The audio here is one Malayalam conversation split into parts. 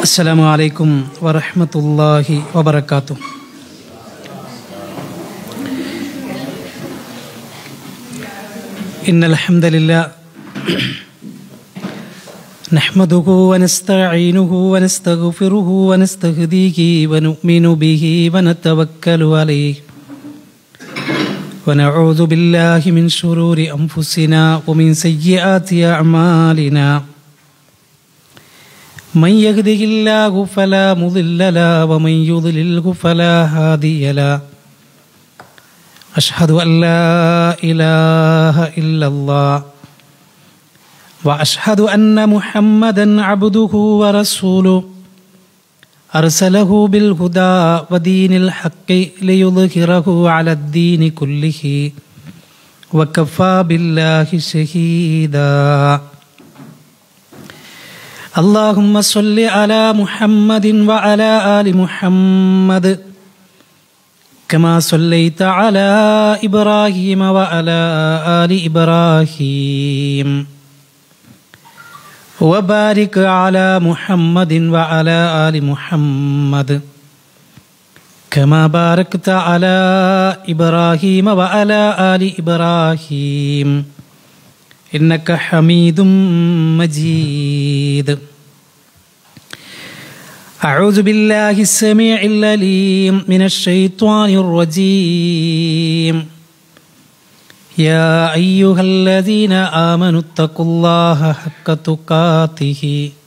السلام عليكم ورحمة الله وبركاته إن الحمد لله نحمده ونستعينه ونستغفره ونستهديه ونؤمن به ونتوكل عليه ونعوذ بالله من شرور أنفسنا ومن سيئات أعمالنا من يهده الله فلا مضل له ومن يضلله فلا هادي له أشهد أن لا إله إلا الله وأشهد أن محمدا عبده ورسوله أرسله بالهدى ودين الحق ليظهره على الدين كله وكفى بالله شهيدا اللهم صل على محمد وعلى آل محمد كما صليت على إبراهيم وعلى آل إبراهيم وبارك على محمد وعلى آل محمد كما باركت على إبراهيم وعلى آل إبراهيم إنك حميد مجيد أعوذ بالله السميع العليم من الشيطان الرجيم يا أيها الذين آمنوا اتقوا الله حق تقاته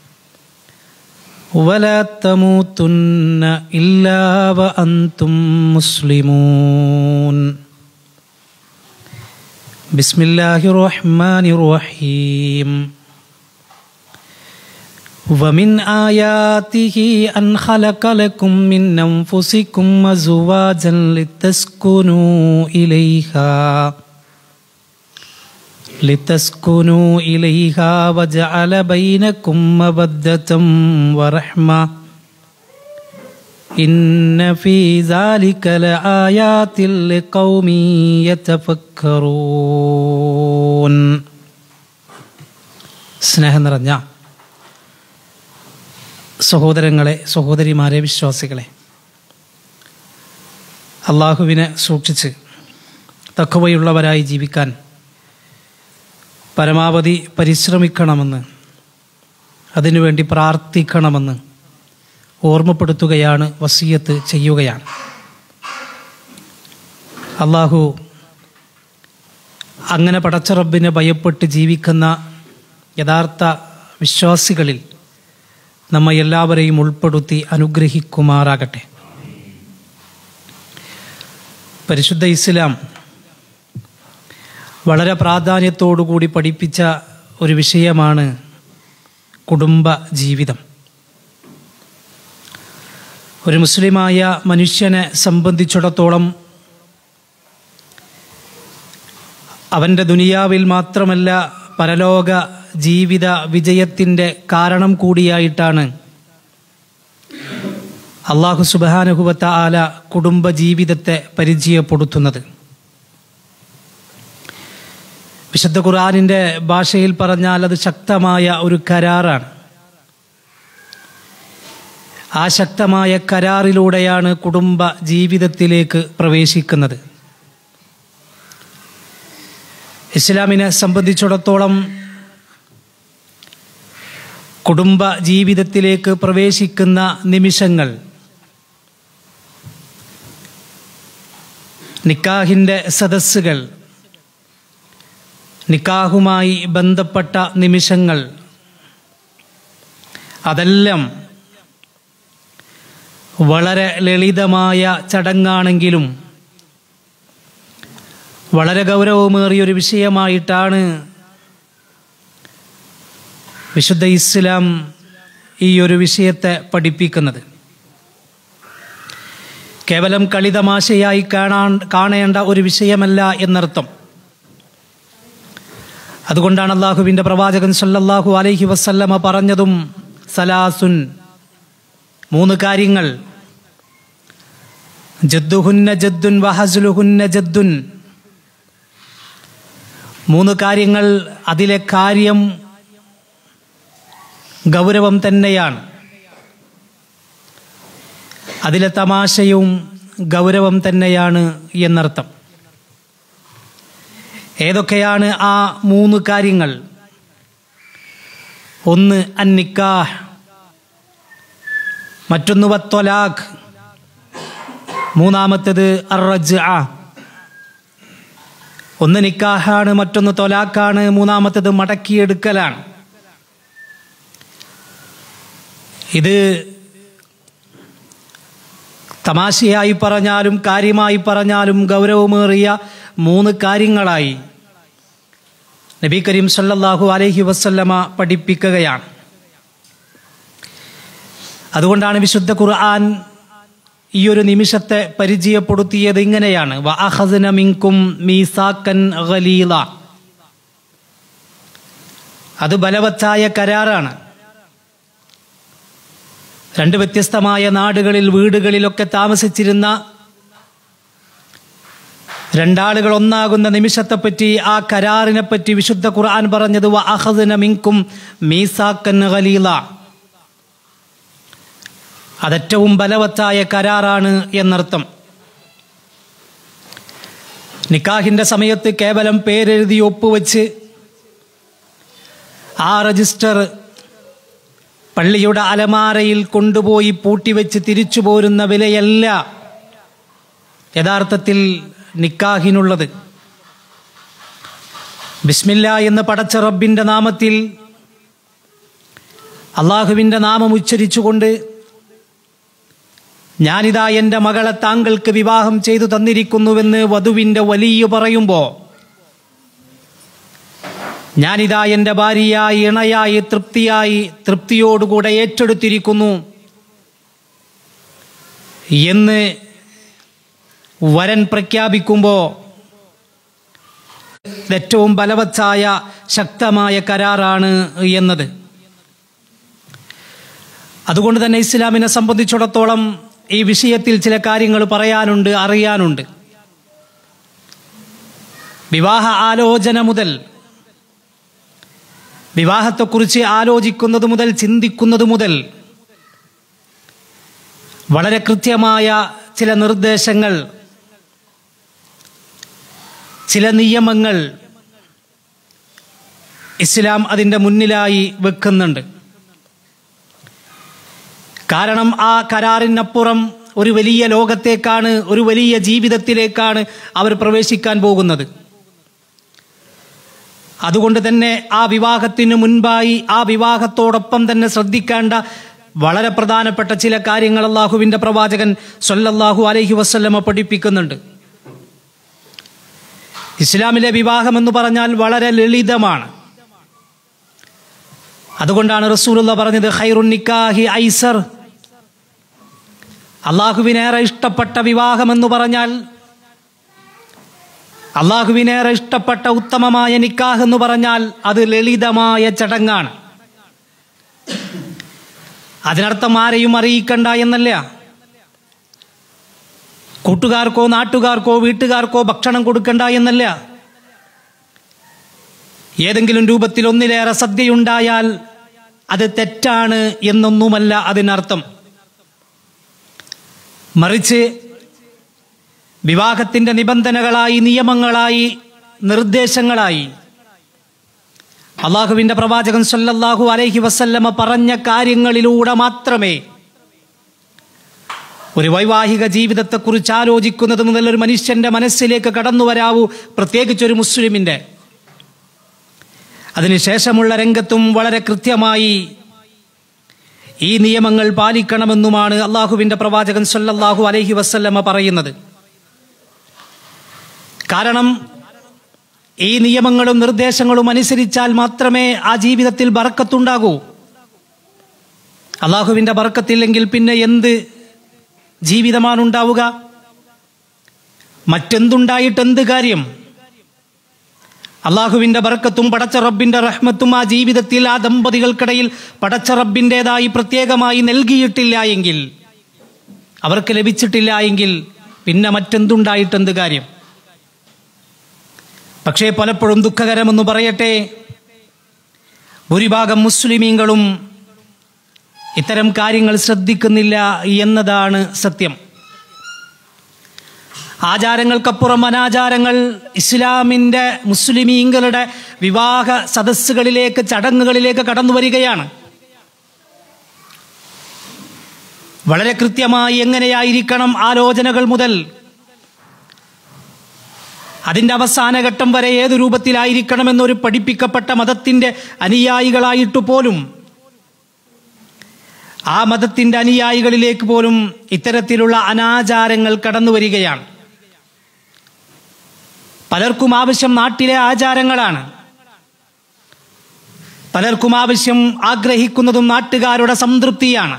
ولا تموتن إلا وأنتم مسلمون بسم الله الرحمن الرحيم ومن آياته أن خلق لكم من أنفسكم أزواجا لتسكنوا إليها لتسكنوا إليها وجعل بينكم مودة ورحمة إن في ذلك لآيات لقوم يتفكرون സ്നേഹം നിറഞ്ഞ സഹോദരങ്ങളെ സഹോദരിമാരെ വിശ്വാസികളെ അള്ളാഹുവിനെ സൂക്ഷിച്ച് തക്കവയുള്ളവരായി ജീവിക്കാൻ പരമാവധി പരിശ്രമിക്കണമെന്ന് അതിനുവേണ്ടി പ്രാർത്ഥിക്കണമെന്ന് ഓർമ്മപ്പെടുത്തുകയാണ് വസീയത്ത് ചെയ്യുകയാണ് അള്ളാഹു അങ്ങനെ പടച്ചറബിനെ ഭയപ്പെട്ട് ജീവിക്കുന്ന യഥാർത്ഥ വിശ്വാസികളിൽ നമ്മെ എല്ലാവരെയും ഉൾപ്പെടുത്തി അനുഗ്രഹിക്കുമാറാകട്ടെ പരിശുദ്ധ ഇസ്ലാം വളരെ പ്രാധാന്യത്തോടുകൂടി പഠിപ്പിച്ച ഒരു വിഷയമാണ് കുടുംബ ജീവിതം ഒരു മുസ്ലിമായ മനുഷ്യനെ സംബന്ധിച്ചിടത്തോളം അവൻ്റെ ദുനിയാവിൽ മാത്രമല്ല പരലോക ജീവിത വിജയത്തിൻ്റെ കാരണം കൂടിയായിട്ടാണ് അള്ളാഹു സുബാനുഹുവത്ത ആല കുടുംബ ജീവിതത്തെ പരിചയപ്പെടുത്തുന്നത് വിശുദ്ധ ഖുർആാനിൻ്റെ ഭാഷയിൽ പറഞ്ഞാൽ അത് ശക്തമായ ഒരു കരാറാണ് ആ ശക്തമായ കരാറിലൂടെയാണ് കുടുംബ ജീവിതത്തിലേക്ക് പ്രവേശിക്കുന്നത് ഇസ്ലാമിനെ സംബന്ധിച്ചിടത്തോളം കുടുംബ ജീവിതത്തിലേക്ക് പ്രവേശിക്കുന്ന നിമിഷങ്ങൾ നിക്കാഹിൻ്റെ സദസ്സുകൾ നിക്കാഹുമായി ബന്ധപ്പെട്ട നിമിഷങ്ങൾ അതെല്ലാം വളരെ ലളിതമായ ചടങ്ങാണെങ്കിലും വളരെ ഗൗരവമേറിയൊരു വിഷയമായിട്ടാണ് വിശുദ്ധ ഇസ്ലാം ഈ ഒരു വിഷയത്തെ പഠിപ്പിക്കുന്നത് കേവലം കളിതമാശയായി കാണാൻ കാണേണ്ട ഒരു വിഷയമല്ല എന്നർത്ഥം അതുകൊണ്ടാണ് അള്ളാഹുവിൻ്റെ പ്രവാചകൻ സല്ലല്ലാഹു അലൈഹി വസല്ലമ പറഞ്ഞതും സലാസുൻ മൂന്ന് കാര്യങ്ങൾ ജദ്ദുഹുന്ന ജദ്ദുൻ വഹസുലുഹുന്ന ജദ്ദുൻ മൂന്ന് കാര്യങ്ങൾ അതിലെ കാര്യം ഗൗരവം തന്നെയാണ് അതിലെ തമാശയും ഗൗരവം തന്നെയാണ് എന്നർത്ഥം ഏതൊക്കെയാണ് ആ മൂന്ന് കാര്യങ്ങൾ ഒന്ന് അന്നിക്കാഹ് മറ്റൊന്ന് വത്തൊലാഖ് മൂന്നാമത്തേത് അറജ് ആ ഒന്ന് നിക്കാഹാണ് മറ്റൊന്ന് തൊലാക്കാണ് മൂന്നാമത്തേത് മടക്കിയെടുക്കലാണ് ഇത് തമാശയായി പറഞ്ഞാലും കാര്യമായി പറഞ്ഞാലും ഗൗരവമേറിയ മൂന്ന് കാര്യങ്ങളായി നബി കരീം സല്ലല്ലാഹു അലൈഹി വസല്ലമ പഠിപ്പിക്കുകയാണ് അതുകൊണ്ടാണ് വിശുദ്ധ ഖുർആൻ ഈ ഒരു നിമിഷത്തെ പരിചയപ്പെടുത്തിയത് ഇങ്ങനെയാണ് വഅഖദ്ന മിൻകും മീസാക്കൻ ഗലീല അത് ബലവത്തായ കരാറാണ് രണ്ട് വ്യത്യസ്തമായ നാടുകളിൽ വീടുകളിലൊക്കെ താമസിച്ചിരുന്ന രണ്ടാളുകൾ ഒന്നാകുന്ന നിമിഷത്തെപ്പറ്റി ആ കരാറിനെ പറ്റി വിശുദ്ധ ഖുർആൻ പറഞ്ഞത് വഅഖദ്ന മിൻകും മീസാക്കൻ ഗലീല അതേറ്റവും ബലവത്തായ കരാറാണ് എന്നർത്ഥം നിക്കാഹിന്റെ സമയത്ത് കേവലം പേരെഴുതി ഒപ്പുവെച്ച് ആ രജിസ്റ്റർ പള്ളിയുടെ അലമാരയിൽ കൊണ്ടുപോയി പൂട്ടിവെച്ച് തിരിച്ചു പോരുന്ന വിലയല്ല യഥാർത്ഥത്തിൽ നിക്കാഹിനുള്ളത് ബിസ്മില്ല എന്ന് പടച്ച റബ്ബിന്റെ നാമത്തിൽ അള്ളാഹുവിന്റെ നാമം ഉച്ചരിച്ചുകൊണ്ട് ഞാനിതാ എൻ്റെ മകളെ താങ്കൾക്ക് വിവാഹം ചെയ്തു തന്നിരിക്കുന്നുവെന്ന് വധുവിൻ്റെ വലിയ പറയുമ്പോൾ ഞാനിതാ എൻ്റെ ഭാര്യയായി ഇണയായി തൃപ്തിയായി തൃപ്തിയോടുകൂടെ ഏറ്റെടുത്തിരിക്കുന്നു എന്ന് വരൻ പ്രഖ്യാപിക്കുമ്പോൾ ഏറ്റവും ബലവത്തായ ശക്തമായ കരാറാണ് എന്നത് അതുകൊണ്ട് തന്നെ ഇസ്ലാമിനെ സംബന്ധിച്ചിടത്തോളം ഈ വിഷയത്തിൽ ചില കാര്യങ്ങൾ പറയാനുണ്ട് അറിയാനുണ്ട് വിവാഹ ആലോചന മുതൽ വിവാഹത്തെക്കുറിച്ച് ആലോചിക്കുന്നത് മുതൽ ചിന്തിക്കുന്നത് മുതൽ വളരെ കൃത്യമായ ചില നിർദ്ദേശങ്ങൾ ചില നിയമങ്ങൾ ഇസ്ലാം അതിൻ്റെ മുന്നിലായി വെക്കുന്നുണ്ട് കാരണം ആ കരാറിനപ്പുറം ഒരു വലിയ ലോകത്തേക്കാണ് ഒരു വലിയ ജീവിതത്തിലേക്കാണ് അവർ പ്രവേശിക്കാൻ പോകുന്നത് അതുകൊണ്ട് തന്നെ ആ വിവാഹത്തിന് മുൻപായി ആ വിവാഹത്തോടൊപ്പം തന്നെ ശ്രദ്ധിക്കേണ്ട വളരെ പ്രധാനപ്പെട്ട ചില കാര്യങ്ങൾ അള്ളാഹുവിന്റെ പ്രവാചകൻ സൊല്ലല്ലാഹു അലൈഹി വസ്ല്ലമ പഠിപ്പിക്കുന്നുണ്ട് ഇസ്ലാമിലെ വിവാഹം എന്ന് പറഞ്ഞാൽ വളരെ ലളിതമാണ് അതുകൊണ്ടാണ് റസൂലുള്ള പറഞ്ഞത് ഖൈറുൻ നിക്കാഹി ഐസർ അള്ളാഹുവിനേറെ ഇഷ്ടപ്പെട്ട വിവാഹം എന്ന് പറഞ്ഞാൽ അള്ളാഹുവിനേറെ ഇഷ്ടപ്പെട്ട ഉത്തമമായ നിക്കാഹ് എന്ന് പറഞ്ഞാൽ അത് ലളിതമായ ചടങ്ങാണ് അതിനർത്ഥം ആരെയും അറിയിക്കണ്ട എന്നല്ല കൂട്ടുകാർക്കോ നാട്ടുകാർക്കോ വീട്ടുകാർക്കോ ഭക്ഷണം കൊടുക്കണ്ട എന്നല്ല ഏതെങ്കിലും രൂപത്തിൽ ഒന്നിലേറെ സദ്യയുണ്ടായാൽ അത് തെറ്റാണ് എന്നൊന്നുമല്ല അതിനർത്ഥം മറിച്ച് വിവാഹത്തിന്റെ നിബന്ധനകളായി നിയമങ്ങളായി നിർദ്ദേശങ്ങളായി അള്ളാഹുവിന്റെ പ്രവാചകൻ സല്ലല്ലാഹു അലൈഹി വസല്ലമ പറഞ്ഞ കാര്യങ്ങളിലൂടെ മാത്രമേ ഒരു വൈവാഹിക ജീവിതത്തെക്കുറിച്ച് ആലോചിക്കുന്നത് മുതൽ ഒരു മനുഷ്യന്റെ മനസ്സിലേക്ക് കടന്നു വരാവൂ പ്രത്യേകിച്ച് ഒരു മുസ്ലിമിന്റെ അതിനുശേഷമുള്ള രംഗത്തും വളരെ കൃത്യമായി ഈ നിയമങ്ങൾ പാലിക്കണമെന്നുമാണ് അള്ളാഹുവിന്റെ പ്രവാചകൻ സല്ലല്ലാഹു അലൈഹി വസല്ലമ പറയുന്നത് കാരണം ഈ നിയമങ്ങളും നിർദ്ദേശങ്ങളും അനുസരിച്ചാൽ മാത്രമേ ആ ജീവിതത്തിൽ ബറക്കത്തുണ്ടാകൂ അള്ളാഹുവിന്റെ ബറക്കത്തില്ലെങ്കിൽ പിന്നെ എന്ത് ജീവിതമാണ് ഉണ്ടാവുക മറ്റെന്തുണ്ടായിട്ട് എന്ത് കാര്യം അള്ളാഹുവിന്റെ ബർക്കത്തും പടച്ച റബ്ബിന്റെ റഹ്മത്തും ആ ജീവിതത്തിൽ ആ ദമ്പതികൾക്കിടയിൽ പടച്ച റബ്ബിൻ്റെതായി പ്രത്യേകമായി നൽകിയിട്ടില്ല എങ്കിൽ അവർക്ക് ലഭിച്ചിട്ടില്ല എങ്കിൽ പിന്നെ മറ്റെന്തുണ്ടായിട്ട് എന്ത് കാര്യം പക്ഷേ പലപ്പോഴും ദുഃഖകരമെന്ന് പറയട്ടെ ഭൂരിഭാഗം മുസ്ലിമീങ്ങളും ഇത്തരം കാര്യങ്ങൾ ശ്രദ്ധിക്കുന്നില്ല എന്നതാണ് സത്യം ആചാരങ്ങൾക്കപ്പുറം അനാചാരങ്ങൾ ഇസ്ലാമിൻ്റെ മുസ്ലിമീങ്ങളുടെ വിവാഹ സദസ്സുകളിലേക്ക് ചടങ്ങുകളിലേക്ക് കടന്നു വരികയാണ് വളരെ കൃത്യമായി എങ്ങനെയായിരിക്കണം ആലോചനകൾ മുതൽ അതിൻ്റെ അവസാന ഘട്ടം വരെ ഏതു രൂപത്തിലായിരിക്കണമെന്നൊരു പഠിപ്പിക്കപ്പെട്ട മതത്തിൻ്റെ അനുയായികളായിട്ട് പോലും ആ മതത്തിൻ്റെ അനുയായികളിലേക്ക് പോലും ഇത്തരത്തിലുള്ള അനാചാരങ്ങൾ കടന്നു വരികയാണ് പലർക്കും ആവശ്യം നാട്ടിലെ ആചാരങ്ങളാണ് പലർക്കും ആവശ്യം ആഗ്രഹിക്കുന്നതും നാട്ടുകാരുടെ സംതൃപ്തിയാണ്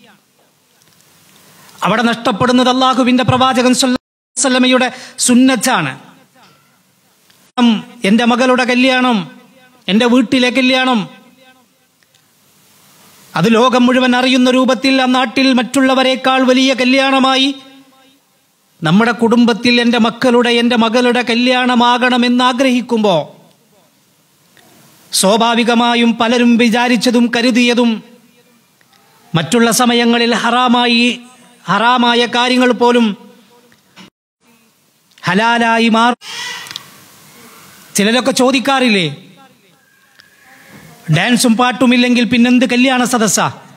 അവിടെ നഷ്ടപ്പെടുന്നത് അള്ളാഹുവിന്റെ പ്രവാചകൻ സ്വല്ലമയുടെ സുന്നച്ചാണ് എൻ്റെ മകളുടെ കല്യാണം എൻ്റെ വീട്ടിലെ കല്യാണം അത് ലോകം മുഴുവൻ അറിയുന്ന രൂപത്തിൽ ആ നാട്ടിൽ മറ്റുള്ളവരെക്കാൾ വലിയ കല്യാണമായി നമ്മുടെ കുടുംബത്തിൽ എൻ്റെ മക്കളുടെ എൻ്റെ മകളുടെ കല്യാണമാകണമെന്ന് ആഗ്രഹിക്കുമ്പോൾ സ്വാഭാവികമായും പലരും വിചാരിച്ചതും കരുതിയതും മറ്റുള്ള സമയങ്ങളിൽ ഹറാമായി ഹറാമായ കാര്യങ്ങൾ പോലും ഹലാലായി മാറും ചിലരൊക്കെ ചോദിക്കാറില്ലേ ഡാൻസും പാട്ടുമില്ലെങ്കിൽ പിന്നെന്ത് കല്യാണ സദസ്സ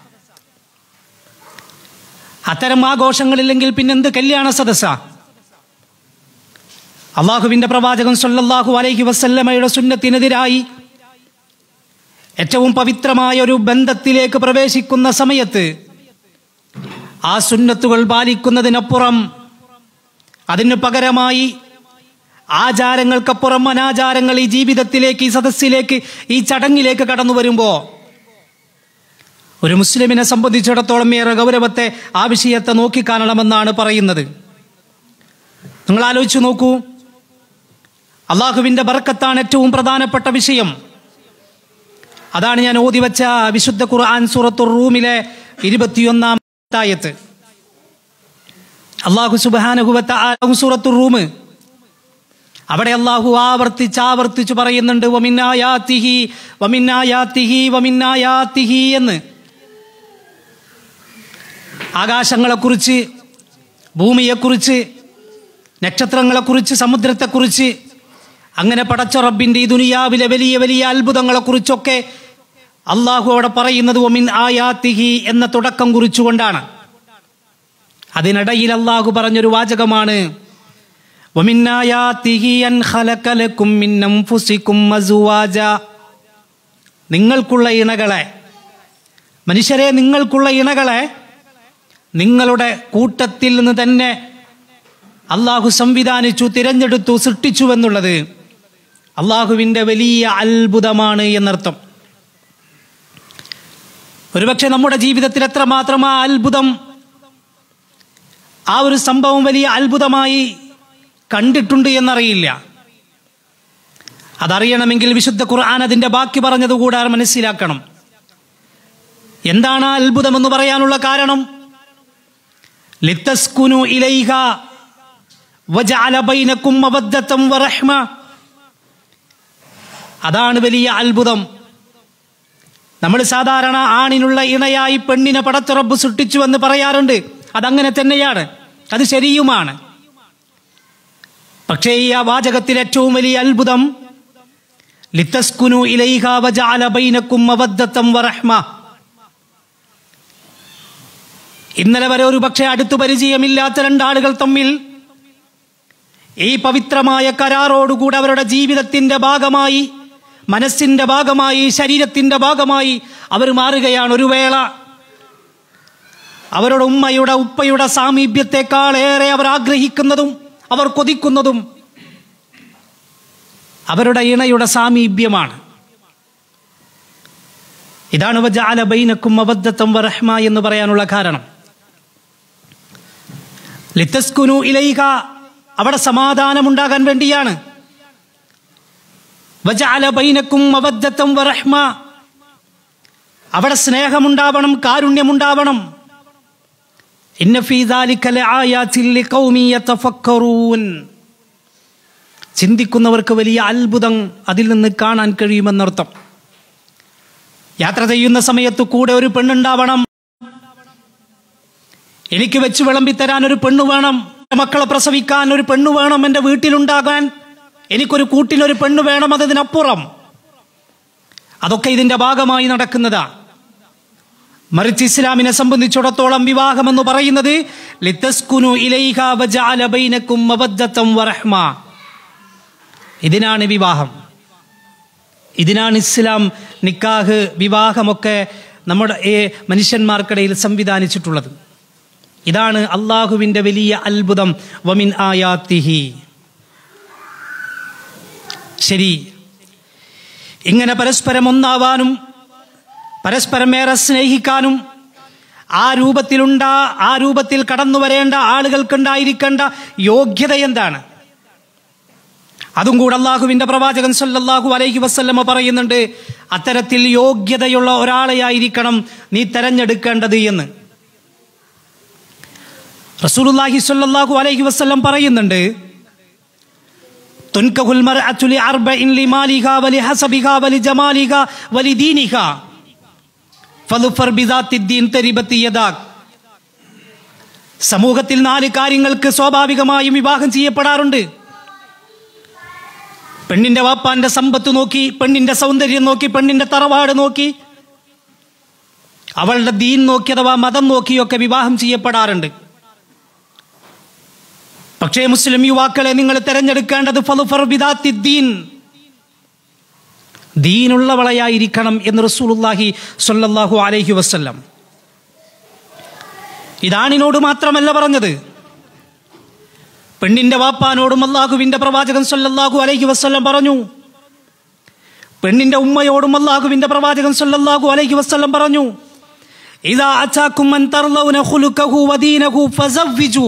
അത്തരം ആഘോഷങ്ങളില്ലെങ്കിൽ പിന്നെന്ത് കല്യാണ സദസ്സ അള്ളാഹുവിന്റെ പ്രവാചകൻ സല്ലല്ലാഹു അലൈഹി വസല്ലമയുടെ സുന്നത്തിനെതിരായി ഏറ്റവും പവിത്രമായ ഒരു ബന്ധത്തിലേക്ക് പ്രവേശിക്കുന്ന സമയത്ത് ആ സുന്നത്തുകൾ പാലിക്കുന്നതിനപ്പുറം അതിന് പകരമായി ആചാരങ്ങൾക്കപ്പുറം അനാചാരങ്ങൾ ഈ ജീവിതത്തിലേക്ക് ഈ സദസ്സിലേക്ക് ഈ ചടങ്ങിലേക്ക് കടന്നു വരുമ്പോൾ ഒരു മുസ്ലിമിനെ സംബന്ധിച്ചിടത്തോളം ഏറെ ഗൗരവത്തെ ആ വിഷയത്തെ നോക്കിക്കാണണമെന്നാണ് പറയുന്നത് നിങ്ങൾ ആലോചിച്ചു നോക്കൂ അള്ളാഹുവിന്റെ ബർക്കത്താണ് ഏറ്റവും പ്രധാനപ്പെട്ട വിഷയം അതാണ് ഞാൻ ഓതി വെച്ച വിശുദ്ധ ഖുർആൻ സൂറത്തുർ റൂമിലെ ഇരുപത്തിയൊന്നാം ആയത്ത് അള്ളാഹു സുബാനഹുവത്ത സൂറത്തുർ റൂം അവിടെ അള്ളാഹു ആവർത്തിച്ച് ആവർത്തിച്ച് പറയുന്നുണ്ട് വമിന്നായാത്തിഹി വമിന്നായാത്തിഹി വമിന്നായാത്തിഹി എന്ന് ആകാശങ്ങളെക്കുറിച്ച് ഭൂമിയെക്കുറിച്ച് നക്ഷത്രങ്ങളെക്കുറിച്ച് സമുദ്രത്തെക്കുറിച്ച് അങ്ങനെ പടച്ച റബ്ബിൻ്റെ ഈ ദുനിയാവിലെ വലിയ വലിയ അത്ഭുതങ്ങളെക്കുറിച്ചൊക്കെ അള്ളാഹു അവിടെ പറയുന്നത് ഒമിൻ ആയാത്തിഹി എന്ന തുടക്കം കുറിച്ചുകൊണ്ടാണ് അതിനിടയിൽ അള്ളാഹു പറഞ്ഞൊരു വാചകമാണ് ومن آياته أن خلق لكم من أنفسكم أزواجا നിങ്ങൾക്കുള്ള ഇണകളെ മനുഷ്യരെ നിങ്ങൾക്കുള്ള ഇണകളെ നിങ്ങളുടെ കൂട്ടത്തിൽ നിന്ന് തന്നെ അള്ളാഹു സംവിധാനിച്ചു തിരഞ്ഞെടുത്തു സൃഷ്ടിച്ചു എന്നുള്ളത് അള്ളാഹുവിൻ്റെ വലിയ അത്ഭുതമാണ് എന്നർത്ഥം ഒരുപക്ഷെ നമ്മുടെ ജീവിതത്തിൽ എത്രമാത്രം ആ അത്ഭുതം ആ ഒരു സംഭവം വലിയ അത്ഭുതമായി കണ്ടിട്ടുണ്ട് എന്നറിയില്ല അതറിയണമെങ്കിൽ വിശുദ്ധ ഖുർആൻ അതിന്റെ ബാക്കി പറഞ്ഞത് കൂടെ മനസ്സിലാക്കണം എന്താണ് ആ അത്ഭുതമെന്ന് പറയാനുള്ള കാരണം ലിത്തസ്കുനു ഇലൈഹ വജഅല ബൈനക്കും മവദ്ദത്തം വറഹ്മ അതാണ് വലിയ അത്ഭുതം നമ്മൾ സാധാരണ ആണിനുള്ള ഇണയായി പെണ്ണിനെ പടത്തുറബ് സൃഷ്ടിച്ചുവെന്ന് പറയാറുണ്ട് അതങ്ങനെ തന്നെയാണ് അത് ശരിയുമാണ് പക്ഷേ ഈ ആ വാചകത്തിൽ ഏറ്റവും വലിയ അത്ഭുതം ലിത്തസ്കുനു ഇലൈഹ വജഅല ബൈനക്കും മവദ്ദത്തം വറഹ്മ ഇന്നലെ വരെ ഒരു പക്ഷേ അടുത്തു പരിചയമില്ലാത്ത രണ്ടാളുകൾ തമ്മിൽ ഈ പവിത്രമായ കരാറോടുകൂടെ അവരുടെ ജീവിതത്തിന്റെ ഭാഗമായി മനസ്സിന്റെ ഭാഗമായി ശരീരത്തിന്റെ ഭാഗമായി അവർ മാറുകയാണ് ഒരു വേള അവരുടെ ഉമ്മയുടെ ഉപ്പയുടെ സാമീപ്യത്തെക്കാൾ ഏറെ അവർ ആഗ്രഹിക്കുന്നതും അവർ കൊതിക്കുന്നതും അവരുടെ ഇണയുടെ സാമീപ്യമാണ് ഇതാണ് വജാല ബൈനക്കും അബദ്ധത്തം വറഹ്മ എന്ന് പറയാനുള്ള കാരണം ലിത്തസ്കുനു ഇലൈക അവിടെ സമാധാനമുണ്ടാകാൻ വേണ്ടിയാണ് വജാല ബൈനക്കും അബദ്ധത്തം വറഹ്മ അവിടെ സ്നേഹമുണ്ടാവണം കാരുണ്യമുണ്ടാവണം ഇന്ന ഫീ ദാലിക ലആയാതിൻ ലിഖൗമി യതഫക്കറൂൻ ചിന്തിക്കുന്നവർക്ക് വലിയ അത്ഭുതം അതിൽ നിന്ന് കാണാൻ കഴിയുമെന്നർത്ഥം യാത്ര ചെയ്യുന്ന സമയത്ത് കൂടെ ഒരു പെണ്ണുണ്ടാവണം എനിക്ക് വെച്ച് വിളമ്പിത്തരാൻ ഒരു പെണ്ണു വേണം എൻ്റെ മക്കളെ പ്രസവിക്കാൻ ഒരു പെണ്ണു വേണം എൻ്റെ വീട്ടിലുണ്ടാകാൻ എനിക്കൊരു കൂട്ടിനൊരു പെണ്ണു വേണം അതിനപ്പുറം അതൊക്കെ ഇതിന്റെ ഭാഗമായി നടക്കുന്നതാ മറിച്ച് ഇസ്ലാമിനെ സംബന്ധിച്ചിടത്തോളം വിവാഹം എന്ന് പറയുന്നത് ലിത്തസ്കുനു ഇലൈഹ വജഅല ബൈനക്കും മവദ്ദത്തം വറഹ്മ ഇതിനാണ് വിവാഹം ഇതിനാണ് ഇസ്ലാം നിക്കാഹ് വിവാഹമൊക്കെ നമ്മുടെ ഏ, മനുഷ്യന്മാർക്കിടയിൽ സംവിധാനിച്ചിട്ടുള്ളത് ഇതാണ് അള്ളാഹുവിന്റെ വലിയ അത്ഭുതം വമിൻ ആയാത്തിഹി ശരി ഇങ്ങനെ പരസ്പരം ഒന്നാവാനും പരസ്പരം ഏറെ സ്നേഹിക്കാനും ആ രൂപത്തിലുണ്ടാ ആ രൂപത്തിൽ കടന്നു വരേണ്ട ആളുകൾക്കുണ്ടായിരിക്കേണ്ട യോഗ്യത എന്താണ് അതും കൂടെ അള്ളാഹുവിന്റെ പ്രവാചകൻ സല്ലല്ലാഹു അലൈഹി വസല്ലമ പറയുന്നുണ്ട് അത്തരത്തിൽ യോഗ്യതയുള്ള ഒരാളെയായിരിക്കണം നീ തെരഞ്ഞെടുക്കേണ്ടത് എന്ന് റസൂലുള്ളാഹി സ്വല്ലല്ലാഹു അലൈഹി വസല്ലം പറയുന്നുണ്ട് തുൻകഹുൽ മർഅതു ലിഅർബഇൻ ലിമാലിഹ വലിഹസബിഹ വലിജമാലിഹ വലിദീനിഹ ഫളുഫർ ബിദാത്തിദ്ദീൻ തരിബത്തി യദാക് സമൂഹത്തിൽ നാല് കാര്യങ്ങൾക്ക് സ്വാഭാവികമായും വിവാഹം ചെയ്യപ്പെടാറുണ്ട് പെണ്ണിന്റെ വാപ്പാന്റെ സമ്പത്ത് നോക്കി പെണ്ണിന്റെ സൗന്ദര്യം നോക്കി പെണ്ണിന്റെ തറവാട് നോക്കി അവളുടെ ദീൻ നോക്കി അഥവാ മതം നോക്കിയൊക്കെ വിവാഹം ചെയ്യപ്പെടാറുണ്ട് പക്ഷേ മുസ്ലിം യുവാക്കളെ നിങ്ങൾ തിരഞ്ഞെടുക്കേണ്ടത് ഫലുഫർ ബിദാത്തി ദീൻ ദീനുള്ളവളയായിരിക്കണം എന്ന് റസൂലുള്ളാഹി സ്വല്ലല്ലാഹു അലൈഹി വസല്ലം ഇതാണിനോട് മാത്രമല്ല പറഞ്ഞത് പെണ്ണിന്റെ വാപ്പാനോടും അള്ളാഹുവിന്റെ പ്രവാചകൻ സല്ലല്ലാഹു അലൈഹി വസല്ലം പറഞ്ഞു പെണ്ണിന്റെ ഉമ്മയോടും അള്ളാഹുവിന്റെ പ്രവാചകൻ സല്ലല്ലാഹു അലൈഹി വസല്ലം പറഞ്ഞു ഇതാ അച്ചാക്കും മൻ തർലൗന ഖുലുഖഹു വദീനഹു ഫസവ്വിജു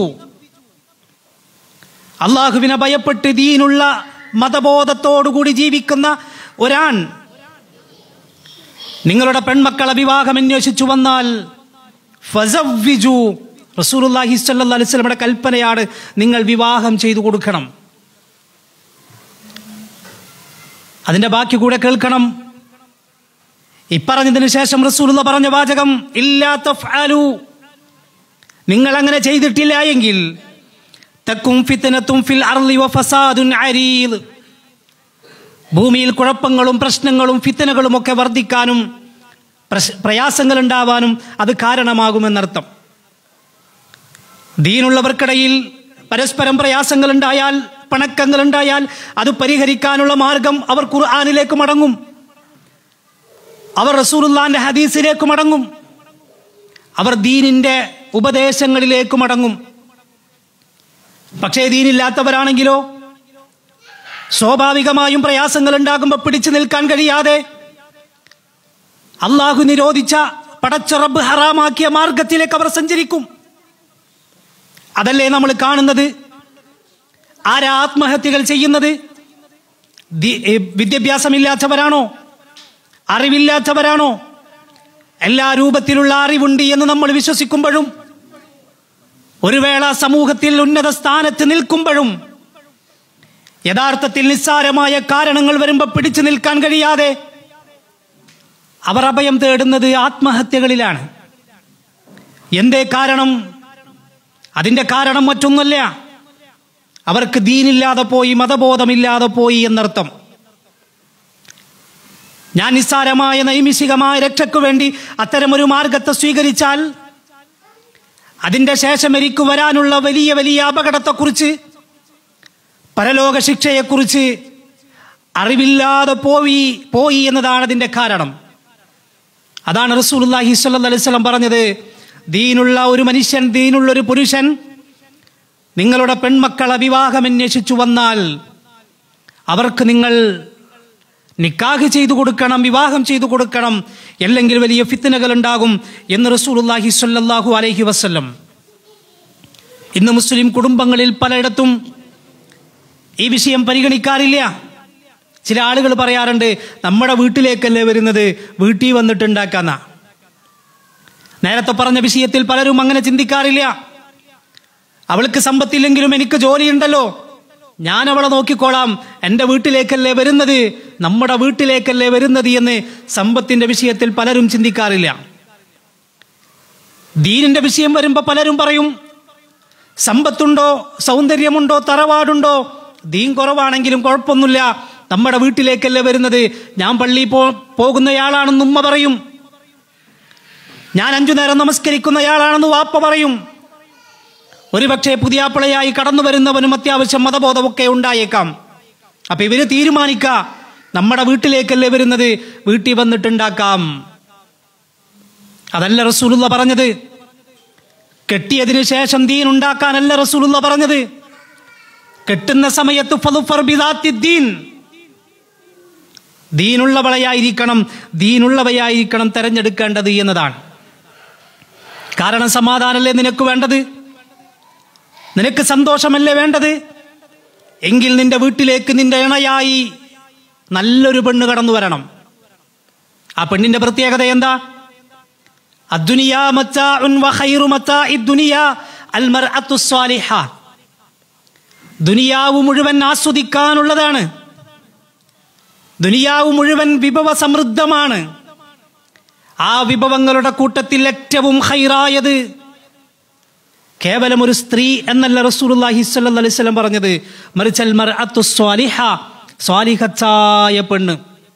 അള്ളാഹുവിനെ ഭയപ്പെട്ട് ദീനുള്ള മതബോധത്തോടുകൂടി ജീവിക്കുന്ന ഒരാൺ നിങ്ങളുടെ പെൺമക്കളെ വിവാഹം അന്വേഷിച്ചു വന്നാൽ ഫസവ്വിജു റസൂലുള്ളാഹി സ്വല്ലല്ലാഹു അലൈഹി വസല്ലമയുടെ കൽപ്പനയാണ് നിങ്ങൾ വിവാഹം ചെയ്തു കൊടുക്കണം അതിന്റെ ബാക്കി കൂടെ കേൾക്കണം ഇപ്പറഞ്ഞതിന് ശേഷം റസൂലുള്ള പറഞ്ഞ വാചകം ഇല്ലാത്ത നിങ്ങൾ അങ്ങനെ ചെയ്തിട്ടില്ല എങ്കിൽ തക്കും ഫിത്തനത്തും ഫിൽ അർളി വ ഫസാദുൻ അരീദ് ഭൂമിയിൽ കുഴപ്പങ്ങളും പ്രശ്നങ്ങളും ഫിത്തനകളും ഒക്കെ വർദ്ധിക്കാനും പ്രശ്- പ്രയാസങ്ങൾ ഉണ്ടാവാനും അത് കാരണമാകുമെന്നർത്ഥം ദീനുള്ളവർക്കിടയിൽ പരസ്പരം പ്രയാസങ്ങൾ ഉണ്ടായാൽ പണക്കങ്ങൾ ഉണ്ടായാൽ അത് പരിഹരിക്കാനുള്ള മാർഗം അവർ ഖുർആാനിലേക്ക് മടങ്ങും അവർ റസൂലുള്ളാന്റെ ഹദീസിലേക്ക് മടങ്ങും അവർ ദീനിന്റെ ഉപദേശങ്ങളിലേക്ക് മടങ്ങും പക്ഷേ ദീനില്ലാത്തവരാണെങ്കിലോ സ്വാഭാവികമായും പ്രയാസങ്ങൾ ഉണ്ടാകുമ്പോൾ പിടിച്ചു നിൽക്കാൻ കഴിയാതെ അള്ളാഹു നിരോധിച്ച പടച്ച റബ്ബ് ഹറാമാക്കിയ മാർഗത്തിലേക്ക് അവർ സഞ്ചരിക്കും അതല്ലേ നമ്മൾ കാണുന്നത് ആരാ ആത്മഹത്യകൾ ചെയ്യുന്നത് ദി- ഏ, വിദ്യാഭ്യാസമില്ലാത്തവരാണോ അറിവില്ലാത്തവരാണോ എല്ലാ രൂപത്തിലുള്ള അറിവുണ്ട് എന്ന് നമ്മൾ വിശ്വസിക്കുമ്പോഴും ഒരു വേള സമൂഹത്തിൽ ഉന്നത സ്ഥാനത്ത് നിൽക്കുമ്പോഴും യഥാർത്ഥത്തിൽ നിസ്സാരമായ കാരണങ്ങൾ വരുമ്പോൾ പിടിച്ചു നിൽക്കാൻ കഴിയാതെ അവർ അഭയം തേടുന്നത് ആത്മഹത്യകളിലാണ് എന്തേ കാരണം അതിന്റെ കാരണം മറ്റൊന്നല്ല അവർക്ക് ദീനില്ലാതെ പോയി മതബോധമില്ലാതെ പോയി എന്നർത്ഥം ഞാൻ നിസ്സാരമായ നൈമിഷികമായ രക്ഷയ്ക്കു വേണ്ടി അത്തരമൊരു മാർഗത്തെ സ്വീകരിച്ചാൽ അതിന്റെ ശേഷം എനിക്ക് വരാനുള്ള വലിയ വലിയ അപകടത്തെക്കുറിച്ച് പരലോക ശിക്ഷയെക്കുറിച്ച് അറിവില്ലാതെ പോയി പോയി എന്നതാണ് അതിന്റെ കാരണം അതാണ് റസൂലുള്ളാഹി സ്വല്ലല്ലാഹു അലൈഹി വസല്ലം പറഞ്ഞത് ദീനുള്ള ഒരു മനുഷ്യൻ ദീനുള്ള ഒരു പുരുഷൻ നിങ്ങളുടെ പെൺമക്കളെ വിവാഹം അന്വേഷിച്ചു വന്നാൽ അവർക്ക് നിങ്ങൾ നിക്കാഹ് ചെയ്തു കൊടുക്കണം വിവാഹം ചെയ്തു കൊടുക്കണം അല്ലെങ്കിൽ വലിയ ഫിത്തനകൾ ഉണ്ടാകും എന്ന് റസൂലുള്ളാഹി സ്വല്ലല്ലാഹു അലൈഹി വസല്ലം ഇന്ന് മുസ്ലിം കുടുംബങ്ങളിൽ പലയിടത്തും ഈ വിഷയം പരിഗണിക്കാറില്ല ചില ആളുകൾ പറയാറുണ്ട് നമ്മുടെ വീട്ടിലേക്കല്ലേ വരുന്നത് വീട്ടിൽ വന്നിട്ടുണ്ടാക്കാന്ന നേരത്തെ പറഞ്ഞ വിഷയത്തിൽ പലരും അങ്ങനെ ചിന്തിക്കാറില്ല അവൾക്ക് സമ്പത്തില്ലെങ്കിലും എനിക്ക് ജോലിയുണ്ടല്ലോ ഞാൻ അവളെ നോക്കിക്കോളാം എൻ്റെ വീട്ടിലേക്കല്ലേ വരുന്നത് നമ്മുടെ വീട്ടിലേക്കല്ലേ വരുന്നത് എന്ന് സമ്പത്തിന്റെ വിഷയത്തിൽ പലരും ചിന്തിക്കാറില്ല ദീനിന്റെ വിഷയം വരുമ്പോൾ പലരും പറയും സമ്പത്തുണ്ടോ സൗന്ദര്യമുണ്ടോ തറവാടുണ്ടോ ദീൻ കുറവാണെങ്കിലും കുഴപ്പമൊന്നുമില്ല നമ്മുടെ വീട്ടിലേക്കല്ലേ വരുന്നത് ഞാൻ പള്ളിയിൽ പോ പോകുന്നയാളാണെന്ന് ഉമ്മ പറയും ഞാൻ അഞ്ചു നേരം നമസ്കരിക്കുന്നയാളാണെന്ന് വാപ്പ പറയും ഒരുപക്ഷെ പുതിയാപ്പിളയായി കടന്നു വരുന്നവനും അത്യാവശ്യം മതബോധമൊക്കെ ഉണ്ടായേക്കാം അപ്പൊ ഇവര് തീരുമാനിക്ക നമ്മുടെ വീട്ടിലേക്കല്ലേ വരുന്നത് വീട്ടിൽ വന്നിട്ടുണ്ടാക്കാം അതല്ല റസൂലുള്ള പറഞ്ഞത് കെട്ടിയതിനു ശേഷം ദീൻ ഉണ്ടാക്കാനല്ല റസൂലുള്ള പറഞ്ഞത് കെട്ടുന്ന സമയത്ത് ഫളുഫർ ബിദാത്തി ദീൻ ദീനുള്ളവളയായിരിക്കണം ദീനുള്ളവയായിരിക്കണം തെരഞ്ഞെടുക്കേണ്ടത് എന്നതാണ് കാരണം സമാധാനമല്ലേ നിനക്ക് വേണ്ടത് നിനക്ക് സന്തോഷമല്ലേ വേണ്ടത് എങ്കിൽ നിന്റെ വീട്ടിലേക്ക് നിന്റെ ഇണയായി നല്ലൊരു പെണ്ണ് കടന്നു വരണം ആ പെണ്ണിന്റെ പ്രത്യേകത എന്താ അദ്ദുനിയാ മത്താഉൻ വഖൈറു മത്താഇദ് ദുനിയാ അൽ മർഅത്തു സ്വാലിഹ ദുനിയാവ് മുഴുവൻ ആസ്വദിക്കാനുള്ളതാണ് ദുനിയാവ് മുഴുവൻ വിഭവ സമൃദ്ധമാണ് ആ വിഭവങ്ങളുടെ കൂട്ടത്തിൽ ഏറ്റവും ഹൈറായത് കേവലം ഒരു സ്ത്രീ എന്നല്ല റസൂലുള്ളാഹി സ്വല്ലല്ലാഹി അലൈഹി വസല്ലം പറഞ്ഞത് മറിച്ചൽ മർഅത്തു സ്വാലിഹ സ്വാലിഹത്തായ പെണ്ണ്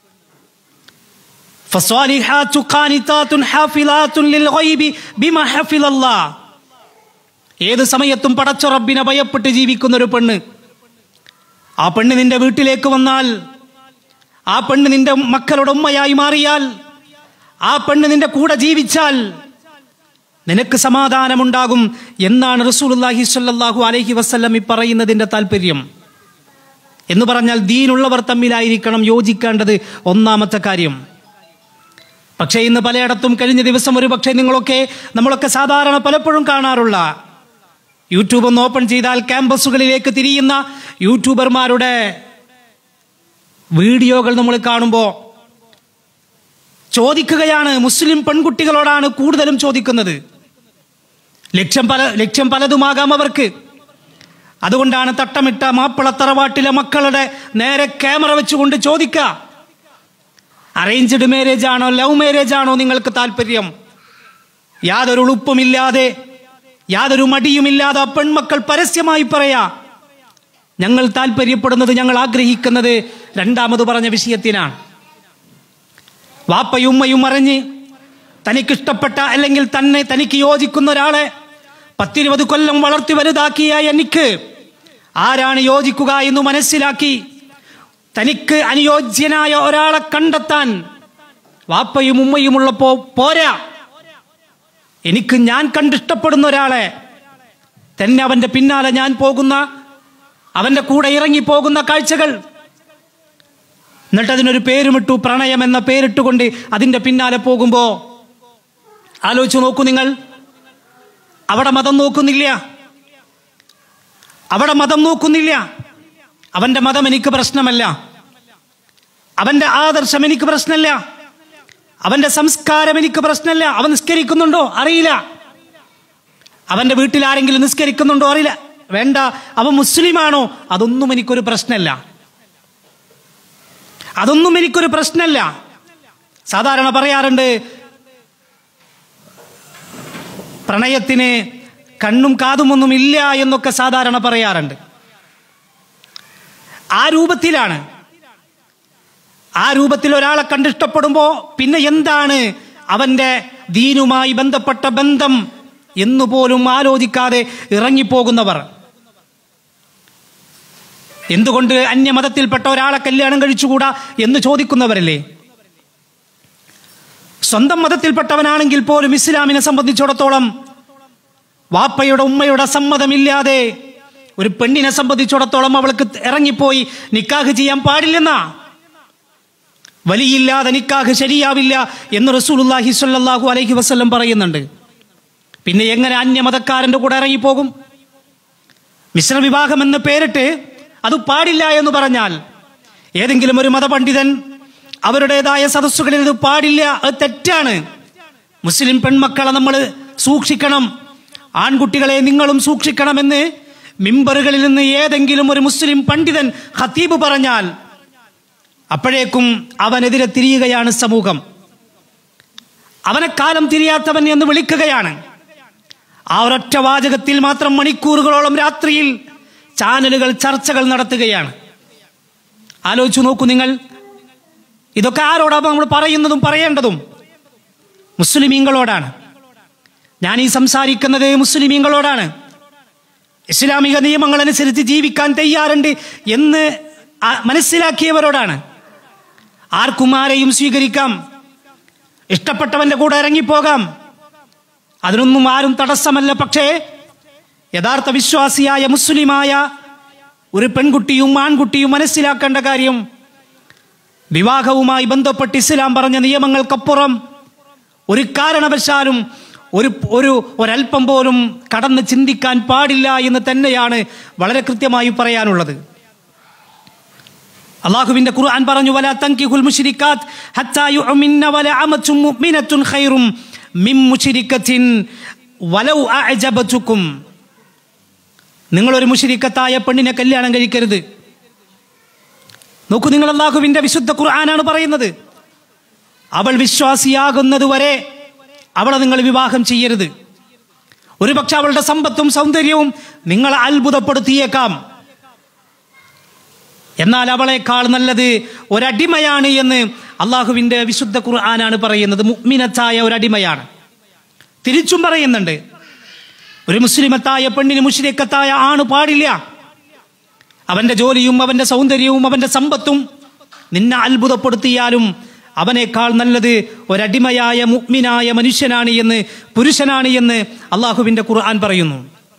فصالحات قانتات حافظات للغيب بما حفظ الله ഏത് സമയത്തും പടച്ച റബ്ബിനെ ഭയപ്പെട്ട് ജീവിക്കുന്ന ഒരു പെണ്ണ് ആ പെണ്ണ് നിന്റെ വീട്ടിലേക്ക് വന്നാൽ ആ പെണ്ണ് നിന്റെ മക്കളുടെ ഉമ്മയായി മാറിയാൽ ആ പെണ്ണ് നിന്റെ കൂടെ ജീവിച്ചാൽ നിനക്ക് സമാധാനമുണ്ടാകും എന്നാണ് റസൂലുള്ളാഹി സ്വല്ലല്ലാഹു അലൈഹി വസല്ലം ഈ പറയുന്നതിന്റെ താല്പര്യം എന്ന് പറഞ്ഞാൽ ദീനുള്ളവർ തമ്മിലായിരിക്കണം യോജിക്കേണ്ടത് ഒന്നാമത്തെ കാര്യം പക്ഷേ ഇന്ന് പലയിടത്തും കഴിഞ്ഞ ദിവസം ഒരു പക്ഷേ നിങ്ങളൊക്കെ നമ്മളൊക്കെ സാധാരണ പലപ്പോഴും കാണാറുള്ള യൂട്യൂബ് ഒന്ന് ഓപ്പൺ ചെയ്താൽ ക്യാമ്പസുകളിലേക്ക് തിരിയുന്ന യൂട്യൂബർമാരുടെ വീഡിയോകൾ നമ്മൾ കാണുമ്പോൾ ചോദിക്കുകയാണ് മുസ്ലിം പെൺകുട്ടികളോടാണ് കൂടുതലും ചോദിക്കുന്നത് ലക്ഷ്യം പല ലക്ഷ്യം പലതുമാകാം അവർക്ക് അതുകൊണ്ടാണ് തട്ടമിട്ട മാപ്പിള തറവാട്ടിലെ മക്കളുടെ നേരെ ക്യാമറ വെച്ചുകൊണ്ട് ചോദിക്കുക അറേഞ്ച്ഡ് മാരേജ് ആണോ ലവ് മാരേജ് ആണോ നിങ്ങൾക്ക് താല്പര്യം യാതൊരു ഉളുപ്പുമില്ലാതെ യാതൊരു മടിയുമില്ലാതെ ആ പെൺമക്കൾ പരസ്യമായി പറയാ ഞങ്ങൾ താല്പര്യപ്പെടുന്നത് ഞങ്ങൾ ആഗ്രഹിക്കുന്നത് രണ്ടാമത് പറഞ്ഞ വിഷയത്തിനാണ് വാപ്പയും ഉമ്മയും അറിഞ്ഞ് തനിക്കിഷ്ടപ്പെട്ട അല്ലെങ്കിൽ തന്നെ തനിക്ക് യോജിക്കുന്ന ഒരാളെ പത്തിരുപത് കൊല്ലം വളർത്തി വലുതാക്കിയ എനിക്ക് ആരാണ് യോജിക്കുക എന്ന് മനസ്സിലാക്കി തനിക്ക് അനുയോജ്യനായ ഒരാളെ കണ്ടെത്താൻ വാപ്പയും ഉമ്മയും ഉള്ളപ്പോ പോരാ എനിക്ക് ഞാൻ കണ്ടിഷ്ടപ്പെടുന്ന ഒരാളെ തന്നെ അവന്റെ പിന്നാലെ ഞാൻ പോകുന്ന അവന്റെ കൂടെ ഇറങ്ങി പോകുന്ന കാഴ്ചകൾ എന്നിട്ട് അതിനൊരു പേരുമിട്ടു പ്രണയം എന്ന പേരിട്ടുകൊണ്ട് അതിന്റെ പിന്നാലെ പോകുമ്പോ ആലോചിച്ചു നോക്കൂ നിങ്ങൾ അവിടെ മതം നോക്കുന്നില്ല അവിടെ മതം നോക്കുന്നില്ല അവന്റെ മതം എനിക്ക് പ്രശ്നമല്ല അവന്റെ ആദർശം എനിക്ക് പ്രശ്നമല്ല അവന്റെ സംസ്കാരം എനിക്ക് പ്രശ്നമല്ല അവൻ നിസ്കരിക്കുന്നുണ്ടോ അറിയില്ല അവന്റെ വീട്ടിൽ ആരെങ്കിലും നിസ്കരിക്കുന്നുണ്ടോ അറിയില്ല വേണ്ട അവൻ മുസ്ലിമാണോ അതൊന്നും എനിക്കൊരു പ്രശ്നമല്ല അതൊന്നും എനിക്കൊരു പ്രശ്നമല്ല സാധാരണ പറയാറുണ്ട് പ്രണയത്തിന് കണ്ണും കാതുമൊന്നും ഇല്ല എന്നൊക്കെ സാധാരണ പറയാറുണ്ട് ആ രൂപത്തിലാണ് ആ രൂപത്തിൽ ഒരാളെ കണ്ടിഷ്ടപ്പെടുമ്പോ പിന്നെ എന്താണ് അവന്റെ ദീനുമായി ബന്ധപ്പെട്ട ബന്ധം എന്നുപോലും ആലോചിക്കാതെ ഇറങ്ങിപ്പോകുന്നവർ എന്തുകൊണ്ട് അന്യമതത്തിൽപ്പെട്ട ഒരാളെ കല്യാണം കഴിച്ചുകൂടാ എന്ന് ചോദിക്കുന്നവരല്ലേ സ്വന്തം മതത്തിൽപ്പെട്ടവനാണെങ്കിൽ പോലും ഇസ്ലാമിനെ സംബന്ധിച്ചിടത്തോളം വാപ്പയുടെ ഉമ്മയുടെ സമ്മതമില്ലാതെ ഒരു പെണ്ണിനെ സംബന്ധിച്ചിടത്തോളം അവൾക്ക് ഇറങ്ങിപ്പോയി നിക്കാഹ് ചെയ്യാൻ പാടില്ലെന്നാ വലിയില്ലാതെ നിക്കാഹ് ശരിയാവില്ല എന്ന് റസൂലുല്ലാഹി സ്വല്ലല്ലാഹു അലൈഹി വസല്ലം പറയുന്നുണ്ട് പിന്നെ എങ്ങനെ അന്യമതക്കാരന്റെ കൂടെ ഇറങ്ങിപ്പോകും മിശ്രവിവാഹം എന്ന് പേരിട്ട് അത് പാടില്ല എന്ന് പറഞ്ഞാൽ ഏതെങ്കിലും ഒരു മതപണ്ഡിതൻ അവരുടേതായ സദസ്സുകളിൽ ഇത് പാടില്ല അത് തെറ്റാണ് മുസ്ലിം പെൺമക്കളെ നമ്മൾ സൂക്ഷിക്കണം ആൺകുട്ടികളെ നിങ്ങളും സൂക്ഷിക്കണമെന്ന് മിമ്പറുകളിൽ നിന്ന് ഏതെങ്കിലും ഒരു മുസ്ലിം പണ്ഡിതൻ ഖത്തീബ് പറഞ്ഞാൽ അപ്പോഴേക്കും അവനെതിരെ തിരിയുകയാണ് സമൂഹം അവനെ കാലം തിരിയാത്തവൻ എന്ന് വിളിക്കുകയാണ് ആ ഒരൊറ്റ വാചകത്തിൽ മാത്രം മണിക്കൂറുകളോളം രാത്രിയിൽ ചാനലുകൾ ചർച്ചകൾ നടത്തുകയാണ് ആലോചിച്ചു നോക്കൂ നിങ്ങൾ ഇതൊക്കെ ആരോടാണ് നമ്മൾ പറയുന്നതും പറയേണ്ടതും മുസ്ലിമീങ്ങളോടാണ് ഞാൻ ഈ സംസാരിക്കുന്നത് മുസ്ലിമീങ്ങളോടാണ് ഇസ്ലാമിക നിയമങ്ങൾ അനുസരിച്ച് ജീവിക്കാൻ തയ്യാറുണ്ട് എന്ന് ആ- മനസ്സിലാക്കിയവരോടാണ് ആർക്കും ആരെയും സ്വീകരിക്കാം ഇഷ്ടപ്പെട്ടവന്റെ കൂടെ ഇറങ്ങിപ്പോകാം അതിനൊന്നും ആരും തടസ്സമല്ല പക്ഷേ യഥാർത്ഥ വിശ്വാസിയായ മുസ്ലിമായ ഒരു പെൺകുട്ടിയും ആൺകുട്ടിയും മനസ്സിലാക്കേണ്ട കാര്യം വിവാഹവുമായി ബന്ധപ്പെട്ട് ഇസ്ലാം പറഞ്ഞ നിയമങ്ങൾക്കപ്പുറം ഒരു കാരണവശാലും ഒരു ഒരു ഒരല്പം പോലും കടന്ന് ചിന്തിക്കാൻ പാടില്ല എന്ന് തന്നെയാണ് വളരെ കൃത്യമായി പറയാനുള്ളത് അള്ളാഹുവിന്റെ ഖുർആൻ പറഞ്ഞു വല തൻകിഹുൽ മുശ്രിക്കാത്ത് ഹത്താ യുഅ്മിന്ന വല അമത്തും മുഅ്മിനത്തുൻ ഖൈറും മിൻ മുശ്രിക്കത്തിൻ വലൗ അഅജബതുക്കും നിങ്ങൾ ഒരു മുശ്രിക്കത്തായ പെണ്ണിനെ കല്യാണം കഴിക്കരുത് നോക്കൂ നിങ്ങൾ അള്ളാഹുവിന്റെ വിശുദ്ധ ഖുർആനാണ് പറയുന്നത് അവൾ വിശ്വാസിയാകുന്നത് വരെ അവളെ നിങ്ങൾ വിവാഹം ചെയ്യരുത് ഒരുപക്ഷെ അവളുടെ സമ്പത്തും സൗന്ദര്യവും നിങ്ങളെ അത്ഭുതപ്പെടുത്തിയേക്കാം എന്നാൽ അവളെക്കാൾ നല്ലത് ഒരടിമയാണ് എന്ന് അള്ളാഹുവിന്റെ വിശുദ്ധ ഖുർആനാണ് പറയുന്നത് മുഗ്മിനത്തായ ഒരടിമയാണ് തിരിച്ചും പറയുന്നുണ്ട് ഒരു മുസ്ലിമത്തായ പെണ്ണിന് മുഷ്രിക്കത്തായ ആണ് പാടില്ല അവന്റെ ജോലിയും അവന്റെ സൗന്ദര്യവും അവന്റെ സമ്പത്തും നിന്നെ അത്ഭുതപ്പെടുത്തിയാലും അവനേക്കാൾ നല്ലത് ഒരടിമയായ മുഗ്മിനായ മനുഷ്യനാണ് എന്ന് പുരുഷനാണ് എന്ന് അള്ളാഹുവിന്റെ ഖുർആൻ പറയുന്നു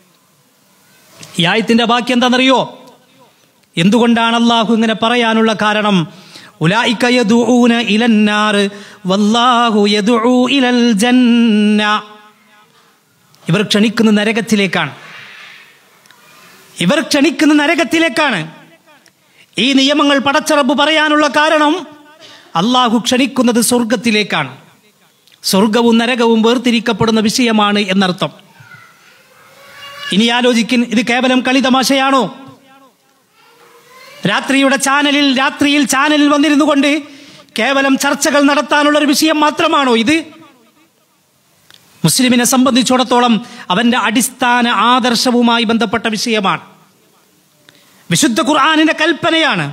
ഈ ആയത്തിന്റെ ബാക്കി എന്താണെന്നറിയോ എന്തുകൊണ്ടാണ് അള്ളാഹു ഇങ്ങനെ പറയാനുള്ള കാരണം ഉലായിക യദുഊന ഇലന്നാർ വല്ലാഹു യദുഊ ഇലൽ ജന്ന ഇവർ ക്ഷണിക്കുന്ന നരകത്തിലേക്കാണ് ഇവർ ക്ഷണിക്കുന്ന നരകത്തിലേക്കാണ് ഈ നിയമങ്ങൾ പടച്ചറബ് പറയാനുള്ള കാരണം അള്ളാഹു ക്ഷണിക്കുന്നത് സ്വർഗത്തിലേക്കാണ് സ്വർഗവും നരകവും വേർതിരിക്കപ്പെടുന്ന വിഷയമാണ് എന്നർത്ഥം ഇനി ആലോചിക്കും ഇത് കേവലം കളിതമാശയാണോ രാത്രിയുടെ ചാനലിൽ രാത്രിയിൽ ചാനലിൽ വന്നിരുന്നു കൊണ്ട് കേവലം ചർച്ചകൾ നടത്താനുള്ള ഒരു വിഷയം മാത്രമാണോ ഇത് മുസ്ലിമിനെ സംബന്ധിച്ചിടത്തോളം അവന്റെ അടിസ്ഥാന ആദർശവുമായി ബന്ധപ്പെട്ട വിഷയമാണ് വിശുദ്ധ ഖുർആാനിന്റെ കൽപ്പനയാണ്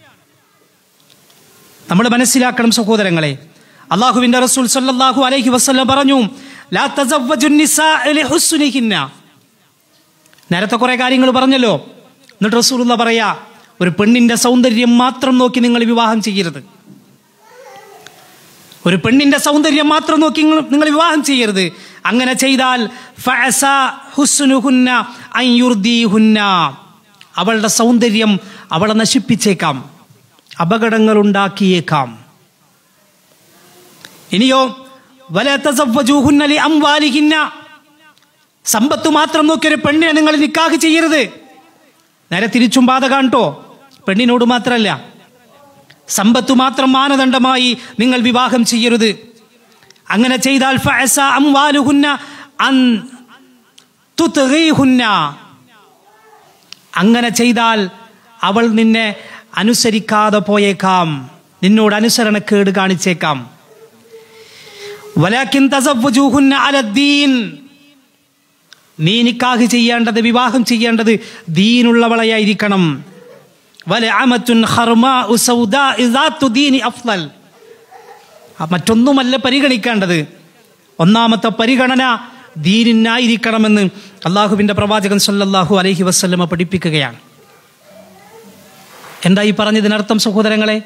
നമ്മൾ മനസ്സിലാക്കണം സഹോദരങ്ങളെ അള്ളാഹുവിന്റെ റസൂൽ സല്ലല്ലാഹു അലൈഹി വസല്ലം പറഞ്ഞു ലാ തസവ്വജു നിസാഅ ലിഹുസ്നിഹിന്ന നേരത്തെ കുറെ കാര്യങ്ങൾ പറഞ്ഞല്ലോ എന്നിട്ട് റസൂലുള്ള പറയാ ഒരു പെണ്ണിന്റെ സൗന്ദര്യം മാത്രം നോക്കി നിങ്ങൾ വിവാഹം ചെയ്യരുത് ഒരു പെണ്ണിന്റെ സൗന്ദര്യം മാത്രം നോക്കി നിങ്ങൾ- നിങ്ങൾ വിവാഹം ചെയ്യരുത് അങ്ങനെ ചെയ്താൽ ഫഅസ ഹുസ്നുഹുന്ന അൻ യുർദീഹുന്ന. അവളുടെ സൗന്ദര്യം അവളെ നശിപ്പിച്ചേക്കാം അപകടങ്ങൾ ഉണ്ടാക്കിയേക്കാം ഇനിയോ വല തസവ്വജൂഹുന്ന ലി അംവാലിഹിന്ന. സമ്പത്ത് മാത്രം നോക്കി ഒരു പെണ്ണിനെ നിങ്ങൾ നിക്കാഹ് ചെയ്യരുത് നേരെ തിരിച്ചും ബാധ കാണട്ടോ പെണ്ണിനോട് മാത്രമല്ല സമ്പത്ത് മാത്രം മാനദണ്ഡമായി നിങ്ങൾ വിവാഹം ചെയ്യരുത് അങ്ങനെ ചെയ്താൽ ഫഅസ അംവാലുഹുന്ന അൻ തുത്ഗീഹുന്ന. അങ്ങനെ ചെയ്താൽ അവൾ നിന്നെ അനുസരിക്കാതെ പോയേക്കാം നിന്നോട് അനുസരണക്കേട് കാണിച്ചേക്കാം വലാക്കിൻ തസവ്വജൂഹുന്ന അലദ്ദീൻ നീ നിക്കാഹ് ചെയ്യേണ്ടത് വിവാഹം ചെയ്യേണ്ടത് ദീനുള്ളവളയായിരിക്കണം വല അമത്തുൻ ഖർമാഉ സൗദാഇ ദാത്തു ദീനി അഫ്ളൽ ആ മറ്റൊന്നുമല്ല പരിഗണിക്കേണ്ടത് ഒന്നാമത്തെ പരിഗണന ദീനിനായിരിക്കണമെന്ന് അള്ളാഹുവിന്റെ പ്രവാചകൻ സല്ലല്ലാഹു അലൈഹി വസല്ലമ പഠിപ്പിക്കുകയാണ് എന്താ ഈ പറഞ്ഞതിനർത്ഥം സഹോദരങ്ങളെ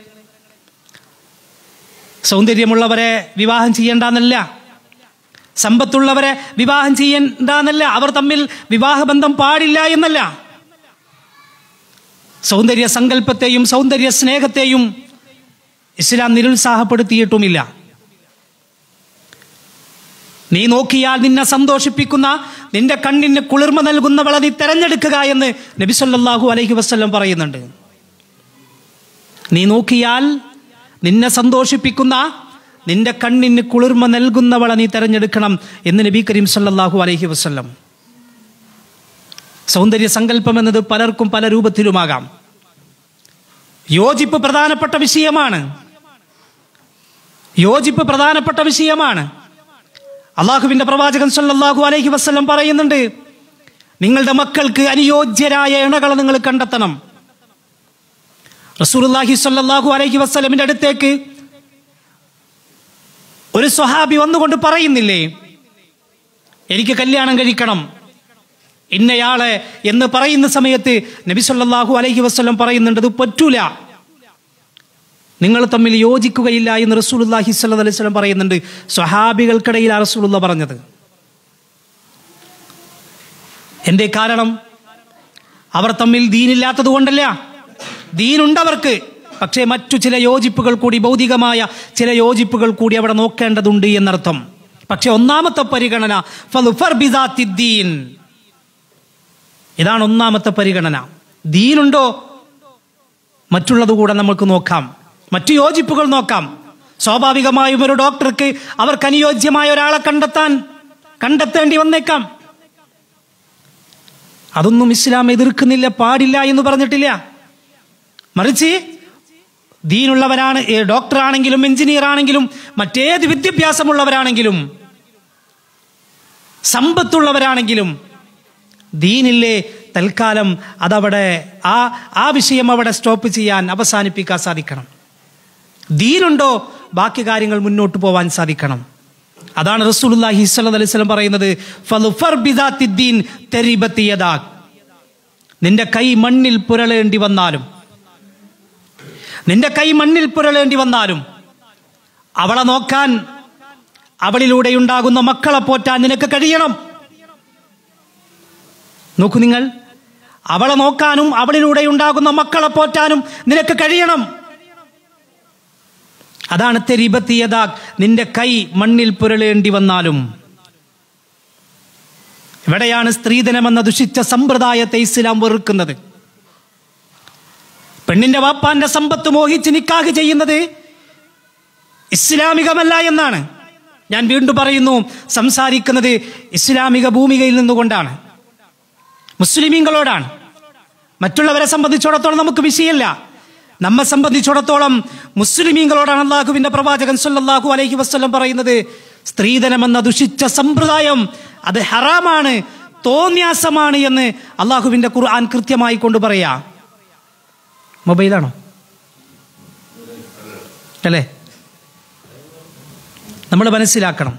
സൗന്ദര്യമുള്ളവരെ വിവാഹം ചെയ്യേണ്ടെന്നല്ല സമ്പത്തുള്ളവരെ വിവാഹം ചെയ്യേണ്ടെന്നല്ല അവർ തമ്മിൽ വിവാഹബന്ധം പാടില്ല എന്നല്ല സൗന്ദര്യ സങ്കല്പത്തെയും സൗന്ദര്യ സ്നേഹത്തെയും ഇസ്ലാം നിരുത്സാഹപ്പെടുത്തിയിട്ടുമില്ല നീ നോക്കിയാൽ നിന്നെ സന്തോഷിപ്പിക്കുന്ന നിന്റെ കണ്ണിന് കുളിർമ നൽകുന്നവളെ നീ തെരഞ്ഞെടുക്കുക എന്ന് നബി സല്ലല്ലാഹു അലൈഹി വസല്ലം പറയുന്നുണ്ട് നീ നോക്കിയാൽ നിന്നെ സന്തോഷിപ്പിക്കുന്ന നിന്റെ കണ്ണിന് കുളിർമ നൽകുന്നവളെ നീ തെരഞ്ഞെടുക്കണം എന്ന് നബി കരീം സല്ലല്ലാഹു അലൈഹി വസല്ലം സൗന്ദര്യ സങ്കല്പം എന്നത് പലർക്കും പല രൂപത്തിലുമാകാം യോജിപ്പ് പ്രധാനപ്പെട്ട വിഷയമാണ് യോജിപ്പ് പ്രധാനപ്പെട്ട വിഷയമാണ് അള്ളാഹുവിന്റെ പ്രവാചകൻ സല്ലല്ലാഹു അലൈഹി വസല്ലം പറയുന്നുണ്ട് നിങ്ങളുടെ മക്കൾക്ക് അനുയോജ്യരായ ഇണകളെ നിങ്ങൾ കണ്ടെത്തണം റസൂലുള്ളാഹി സ്വല്ലല്ലാഹു അലൈഹി വസല്ലമിന്റെ അടുത്തേക്ക് ഒരു സ്വഹാബി വന്നുകൊണ്ട് പറയുന്നില്ലേ എനിക്ക് കല്യാണം കഴിക്കണം ഇന്നയാളെ എന്ന് പറയുന്ന സമയത്ത് നബി സല്ലല്ലാഹു അലൈഹി വസല്ലം പറയുന്നുണ്ട് ഇത് പറ്റൂല നിങ്ങൾ തമ്മിൽ യോജിക്കുകയില്ല എന്ന് റസൂലുള്ളാഹി സ്വല്ലല്ലാഹു അലൈഹി വസല്ലം പറയുന്നുണ്ട് സ്വഹാബികൾക്കിടയിൽ ആ റസൂലുള്ള പറഞ്ഞത് എന്തേ കാരണം അവർ തമ്മിൽ ദീനില്ലാത്തത് കൊണ്ടല്ല ദീനുണ്ടവർക്ക് പക്ഷേ മറ്റു ചില യോജിപ്പുകൾ കൂടി ഭൗതികമായ ചില യോജിപ്പുകൾ കൂടി അവിടെ നോക്കേണ്ടതുണ്ട് എന്നർത്ഥം പക്ഷെ ഒന്നാമത്തെ പരിഗണന ഫളുഫർ ബിദാത്തിദ്ദീൻ. ഇതാണ് ഒന്നാമത്തെ പരിഗണന ദീനുണ്ടോ മറ്റുള്ളത് കൂടെ നമുക്ക് നോക്കാം മറ്റു യോജിപ്പുകൾ നോക്കാം സ്വാഭാവികമായും ഒരു ഡോക്ടർക്ക് അവർക്ക് അനുയോജ്യമായ ഒരാളെ കണ്ടെത്താൻ കണ്ടെത്തേണ്ടി വന്നേക്കാം അതൊന്നും ഇസ്ലാം എതിർക്കുന്നില്ല പാടില്ല എന്ന് പറഞ്ഞിട്ടില്ല മറിച്ച് ദീനുള്ളവരാണ് ഏ, ഡോക്ടറാണെങ്കിലും എഞ്ചിനീയർ ആണെങ്കിലും മറ്റേത് വിദ്യാഭ്യാസമുള്ളവരാണെങ്കിലും സമ്പത്തുള്ളവരാണെങ്കിലും ദീനില്ലേ തൽക്കാലം അതവിടെ ആ ആ വിഷയം അവിടെ സ്റ്റോപ്പ് ചെയ്യാൻ അവസാനിപ്പിക്കാൻ സാധിക്കണം ദീനുണ്ടോ ബാക്കി കാര്യങ്ങൾ മുന്നോട്ട് പോവാൻ സാധിക്കണം അതാണ് റസൂലുള്ളാഹി സ്വല്ലല്ലാഹി അലൈഹി വസല്ലം പറയുന്നത് ഫളുഫർ ബിദാത്തിദ്ദീൻ തരിബത്തി യദാക്. നിന്റെ കൈ മണ്ണിൽ പുരളേണ്ടി വന്നാലും നിന്റെ കൈ മണ്ണിൽ പുരളേണ്ടി വന്നാലും അവളെ നോക്കാൻ അവളിലൂടെ ഉണ്ടാകുന്ന മക്കളെ പോറ്റാൻ നിനക്ക് കഴിയണം നോക്കൂ നിങ്ങൾ അവളെ നോക്കാനും അവളിലൂടെ ഉണ്ടാകുന്ന മക്കളെ പോറ്റാനും നിനക്ക് കഴിയണം അതാണ് തെരിബത്തിയതാ നിന്റെ കൈ മണ്ണിൽ പുരളേണ്ടി വന്നാലും ഇവിടെയാണ് സ്ത്രീധനമെന്ന ദുഷിച്ച സമ്പ്രദായത്തെ ഇസ്ലാം വെറുക്കുന്നത് പെണ്ണിന്റെ വാപ്പാന്റെ സമ്പത്ത് മോഹിച്ച് നിക്കാഹ് ചെയ്യുന്നത് ഇസ്ലാമികമല്ല എന്നാണ് ഞാൻ വീണ്ടും പറയുന്നു സംസാരിക്കുന്നത് ഇസ്ലാമിക ഭൂമികയിൽ നിന്നുകൊണ്ടാണ് മുസ്ലിമീങ്ങളോടാണ് മറ്റുള്ളവരെ സംബന്ധിച്ചിടത്തോളം നമുക്ക് വിഷയമല്ല നമ്മെ സംബന്ധിച്ചിടത്തോളം മുസ്ലിമീങ്ങളോടാണ് അള്ളാഹുവിന്റെ പ്രവാചകൻ സല്ലല്ലാഹു അലൈഹി വസ്ല്ലം പറയുന്നത് സ്ത്രീധനമെന്ന ദുഷിച്ച സമ്പ്രദായം അത് ഹറാമാണ് തോന്യാസമാണ് എന്ന് അള്ളാഹുവിന്റെ ഖുർആൻ കൃത്യമായി കൊണ്ട് പറയാ മൊബൈലാണോ അല്ലേ നമ്മൾ മനസ്സിലാക്കണം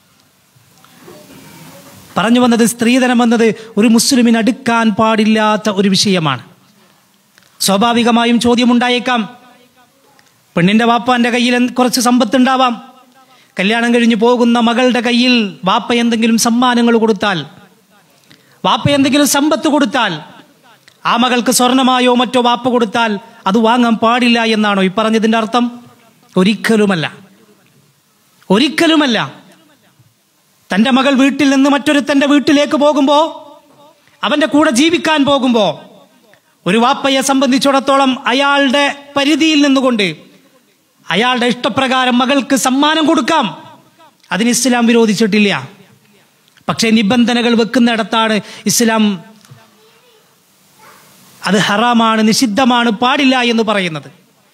പറഞ്ഞു വന്നത് സ്ത്രീധനം എന്നത് ഒരു മുസ്ലിമിന് അടുക്കാൻ പാടില്ലാത്ത ഒരു വിഷയമാണ് സ്വാഭാവികമായും ചോദ്യമുണ്ടായേക്കാം പെണ്ണിന്റെ വാപ്പാന്റെ കയ്യിൽ എന്ത് കുറച്ച് സമ്പത്തുണ്ടാവാം കല്യാണം കഴിഞ്ഞ് പോകുന്ന മകളുടെ കയ്യിൽ വാപ്പ എന്തെങ്കിലും സമ്മാനങ്ങൾ കൊടുത്താൽ വാപ്പ എന്തെങ്കിലും സമ്പത്ത് കൊടുത്താൽ ആ മകൾക്ക് സ്വർണമായോ മറ്റോ വാപ്പ കൊടുത്താൽ അത് വാങ്ങാൻ പാടില്ല എന്നാണോ ഈ പറഞ്ഞതിന്റെ അർത്ഥം ഒരിക്കലുമല്ല ഒരിക്കലുമല്ല തന്റെ മകൾ വീട്ടിൽ നിന്ന് മറ്റൊരുത്തന്റെ വീട്ടിലേക്ക് പോകുമ്പോ അവന്റെ കൂടെ ജീവിക്കാൻ പോകുമ്പോ ഒരു വാപ്പയെ സംബന്ധിച്ചിടത്തോളം അയാളുടെ പരിധിയിൽ നിന്നുകൊണ്ട് അയാളുടെ ഇഷ്ടപ്രകാരം മകൾക്ക് സമ്മാനം കൊടുക്കാം അതിന് ഇസ്ലാം വിരോധിച്ചിട്ടില്ല പക്ഷേ നിബന്ധനകൾ വെക്കുന്നിടത്താണ് ഇസ്ലാം അത് ഹറാമാണ് നിഷിദ്ധമാണ് പാടില്ല എന്ന് പറയുന്നത്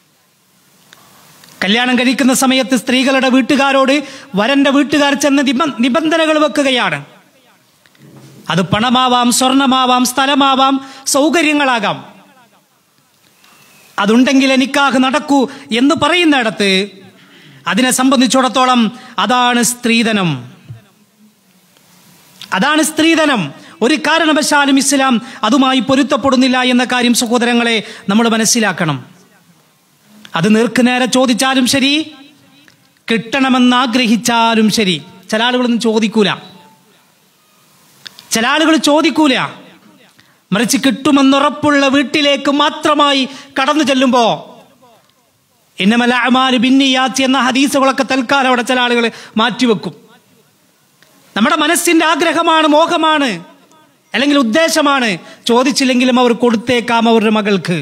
കല്യാണം കഴിക്കുന്ന സമയത്ത് സ്ത്രീകളുടെ വീട്ടുകാരോട് വരന്റെ വീട്ടുകാർ ചെന്ന് നിബ- നിബന്ധനകൾ വെക്കുകയാണ് അത് പണമാവാം സ്വർണമാവാം സ്ഥലമാവാം സൗകര്യങ്ങളാകാം അതുണ്ടെങ്കിൽ നിക്കാഹ് നടക്കൂ എന്ന് പറയുന്നിടത്ത് അതിനെ സംബന്ധിച്ചിടത്തോളം അതാണ് സ്ത്രീധനം അതാണ് സ്ത്രീധനം ഒരു കാരണവശാലും ഇസ്ലാം അതുമായി പൊരുത്തപ്പെടുന്നില്ല എന്ന കാര്യം സഹോദരങ്ങളെ നമ്മൾ മനസ്സിലാക്കണം അത് നേർക്കുനേരെ ചോദിച്ചാലും ശരി കിട്ടണമെന്ന് ആഗ്രഹിച്ചാലും ശരി ചില ആളുകളൊന്നും ചോദിക്കൂല ചില ആളുകൾ ചോദിക്കൂല മറിച്ച് കിട്ടുമെന്നുറപ്പുള്ള വീട്ടിലേക്ക് മാത്രമായി കടന്നു ചെല്ലുമ്പോ ഇന്നമല അമാല് ബിന്നിയാച്ചി എന്ന ഹദീസുകളൊക്കെ തൽക്കാലം അവിടെ ചില ആളുകൾ മാറ്റിവെക്കും നമ്മുടെ മനസ്സിന്റെ ആഗ്രഹമാണ് മോഹമാണ് അല്ലെങ്കിൽ ഉദ്ദേശമാണ് ചോദിച്ചില്ലെങ്കിലും അവർ കൊടുത്തേക്കാം അവരുടെ മകൾക്ക്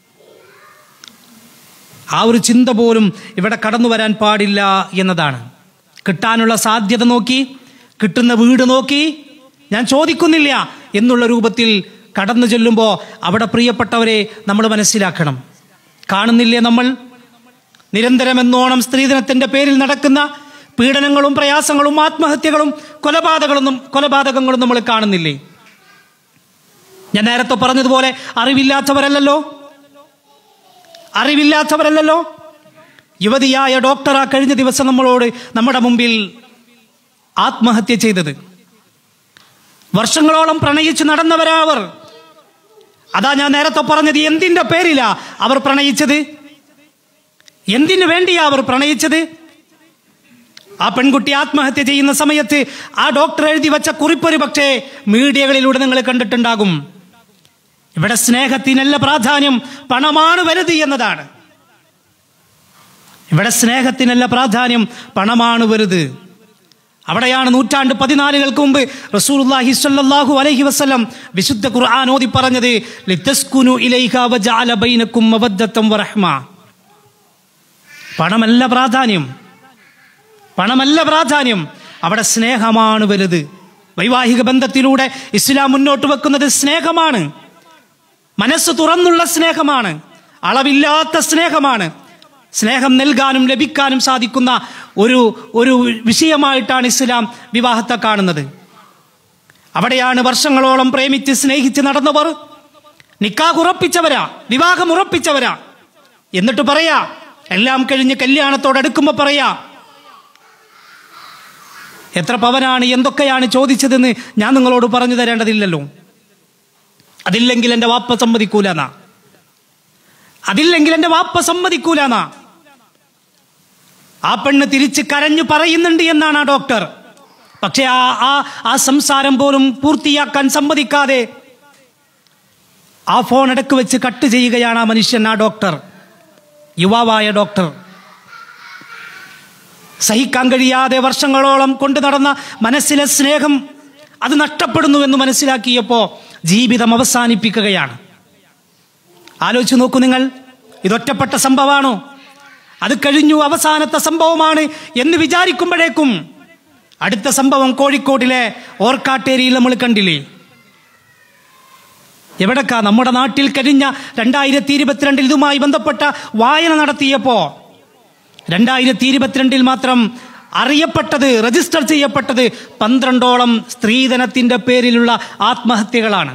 ആ ഒരു ചിന്ത പോലും ഇവിടെ കടന്നു വരാൻ പാടില്ല എന്നതാണ് കിട്ടാനുള്ള സാധ്യത നോക്കി കിട്ടുന്ന വീട് നോക്കി ഞാൻ ചോദിക്കുന്നില്ല എന്നുള്ള രൂപത്തിൽ കടന്നു ചെല്ലുമ്പോൾ അവിടെ പ്രിയപ്പെട്ടവരെ നമ്മൾ മനസ്സിലാക്കണം കാണുന്നില്ലേ നമ്മൾ നിരന്തരം എന്നോണം സ്ത്രീധനത്തിന്റെ പേരിൽ നടക്കുന്ന പീഡനങ്ങളും പ്രയാസങ്ങളും ആത്മഹത്യകളും കൊലപാതകങ്ങളും കൊലപാതകങ്ങളും നമ്മൾ കാണുന്നില്ലേ ഞാൻ നേരത്തെ പറഞ്ഞതുപോലെ അറിവില്ലാത്തവരല്ലല്ലോ അറിവില്ലാത്തവരല്ലല്ലോ യുവതിയായ ഡോക്ടറാ കഴിഞ്ഞ ദിവസം നമ്മളോട് നമ്മുടെ മുമ്പിൽ ആത്മഹത്യ ചെയ്തത് വർഷങ്ങളോളം പ്രണയിച്ച് നടന്നവരാ അവർ അതാ ഞാൻ നേരത്തെ പറഞ്ഞത് എന്തിന്റെ പേരിലാ അവർ പ്രണയിച്ചത് എന്തിനു വേണ്ടിയാ അവർ പ്രണയിച്ചത് ആ പെൺകുട്ടി ആത്മഹത്യ ചെയ്യുന്ന സമയത്ത് ആ ഡോക്ടർ എഴുതി വെച്ച കുറിപ്പൊരു പക്ഷേ മീഡിയകളിലൂടെ നിങ്ങൾ കണ്ടിട്ടുണ്ടാകും ഇവിടെ സ്നേഹത്തിനല്ല പ്രാധാന്യം പണമാണ് വലുത് എന്നതാണ് ഇവിടെ സ്നേഹത്തിനല്ല പ്രാധാന്യം പണമാണ് വലുത് അവിടെയാണ് നൂറ്റാണ്ട് പതിനാലുകൾക്ക് മുമ്പ് റസൂലുള്ളാഹി സ്വല്ലല്ലാഹു അലൈഹി വസല്ലം വിശുദ്ധ ഖുർആൻ ഓതി പറഞ്ഞത് ലിതസ്കുനു ഇലൈഹ വജഅല ബൈനക്കും മവദ്ദത്തം വറഹ്മ പണമല്ല പ്രാധാന്യം പണമല്ല പ്രാധാന്യം അവിടെ സ്നേഹമാണ് വലുത് വൈവാഹിക ബന്ധത്തിലൂടെ ഇസ്ലാം മുന്നോട്ട് വെക്കുന്നത് സ്നേഹമാണ് മനസ്സ് തുറന്നുള്ള സ്നേഹമാണ് അളവില്ലാത്ത സ്നേഹമാണ് സ്നേഹം നൽകാനും ലഭിക്കാനും സാധിക്കുന്ന ഒരു ഒരു വിഷയമായിട്ടാണ് ഇസ്ലാം വിവാഹത്തെ കാണുന്നത് അവിടെയാണ് വർഷങ്ങളോളം പ്രേമിച്ച് സ്നേഹിച്ച് നടന്നവർ നിക്കാഹ് ഉറപ്പിച്ചവരാ വിവാഹം ഉറപ്പിച്ചവരാ എന്നിട്ട് പറയാ എല്ലാം കഴിഞ്ഞ് കല്യാണത്തോടടുക്കുമ്പോ പറയാ എത്ര പവനാണ് എന്തൊക്കെയാണ് ചോദിച്ചതെന്ന് ഞാൻ നിങ്ങളോട് പറഞ്ഞു തരേണ്ടതില്ലല്ലോ അതില്ലെങ്കിൽ എൻ്റെ വാപ്പ സമ്മതിക്കൂലെന്നാ അതില്ലെങ്കിൽ എൻ്റെ വാപ്പ സമ്മതിക്കൂലെന്നാ ആ പെണ്ണ് തിരിച്ച് കരഞ്ഞു പറയുന്നുണ്ട് എന്നാണ് ആ ഡോക്ടർ പക്ഷെ ആ ആ ആ സംസാരം പോലും പൂർത്തിയാക്കാൻ സമ്മതിക്കാതെ ആ ഫോൺ ഇടക്ക് വെച്ച് കട്ട് ചെയ്യുകയാണ് ആ മനുഷ്യൻ ആ ഡോക്ടർ യുവാവായ ഡോക്ടർ സഹിക്കാൻ കഴിയാതെ വർഷങ്ങളോളം കൊണ്ടു നടന്ന മനസ്സിലെ സ്നേഹം അത് നഷ്ടപ്പെടുന്നുവെന്ന് മനസ്സിലാക്കിയപ്പോൾ ജീവിതം അവസാനിപ്പിക്കുകയാണ് ആലോചിച്ച് നോക്കൂ നിങ്ങൾ ഇതൊറ്റപ്പെട്ട സംഭവമാണോ അത് കഴിഞ്ഞു അവസാനത്തെ സംഭവമാണ് എന്ന് വിചാരിക്കുമ്പോഴേക്കും അടുത്ത സംഭവം കോഴിക്കോടിലെ ഓർക്കാട്ടേരിയിൽ നമ്മൾ കണ്ടില്ലേ എവിടക്കാ നമ്മുടെ നാട്ടിൽ കഴിഞ്ഞ രണ്ടായിരത്തി ഇരുപത്തിരണ്ടിൽ ഇതുമായി ബന്ധപ്പെട്ട വായന നടത്തിയപ്പോ രണ്ടായിരത്തി ഇരുപത്തിരണ്ടിൽ മാത്രം അറിയപ്പെട്ടത് രജിസ്റ്റർ ചെയ്യപ്പെട്ടത് പന്ത്രണ്ടോളം സ്ത്രീധനത്തിന്റെ പേരിലുള്ള ആത്മഹത്യകളാണ്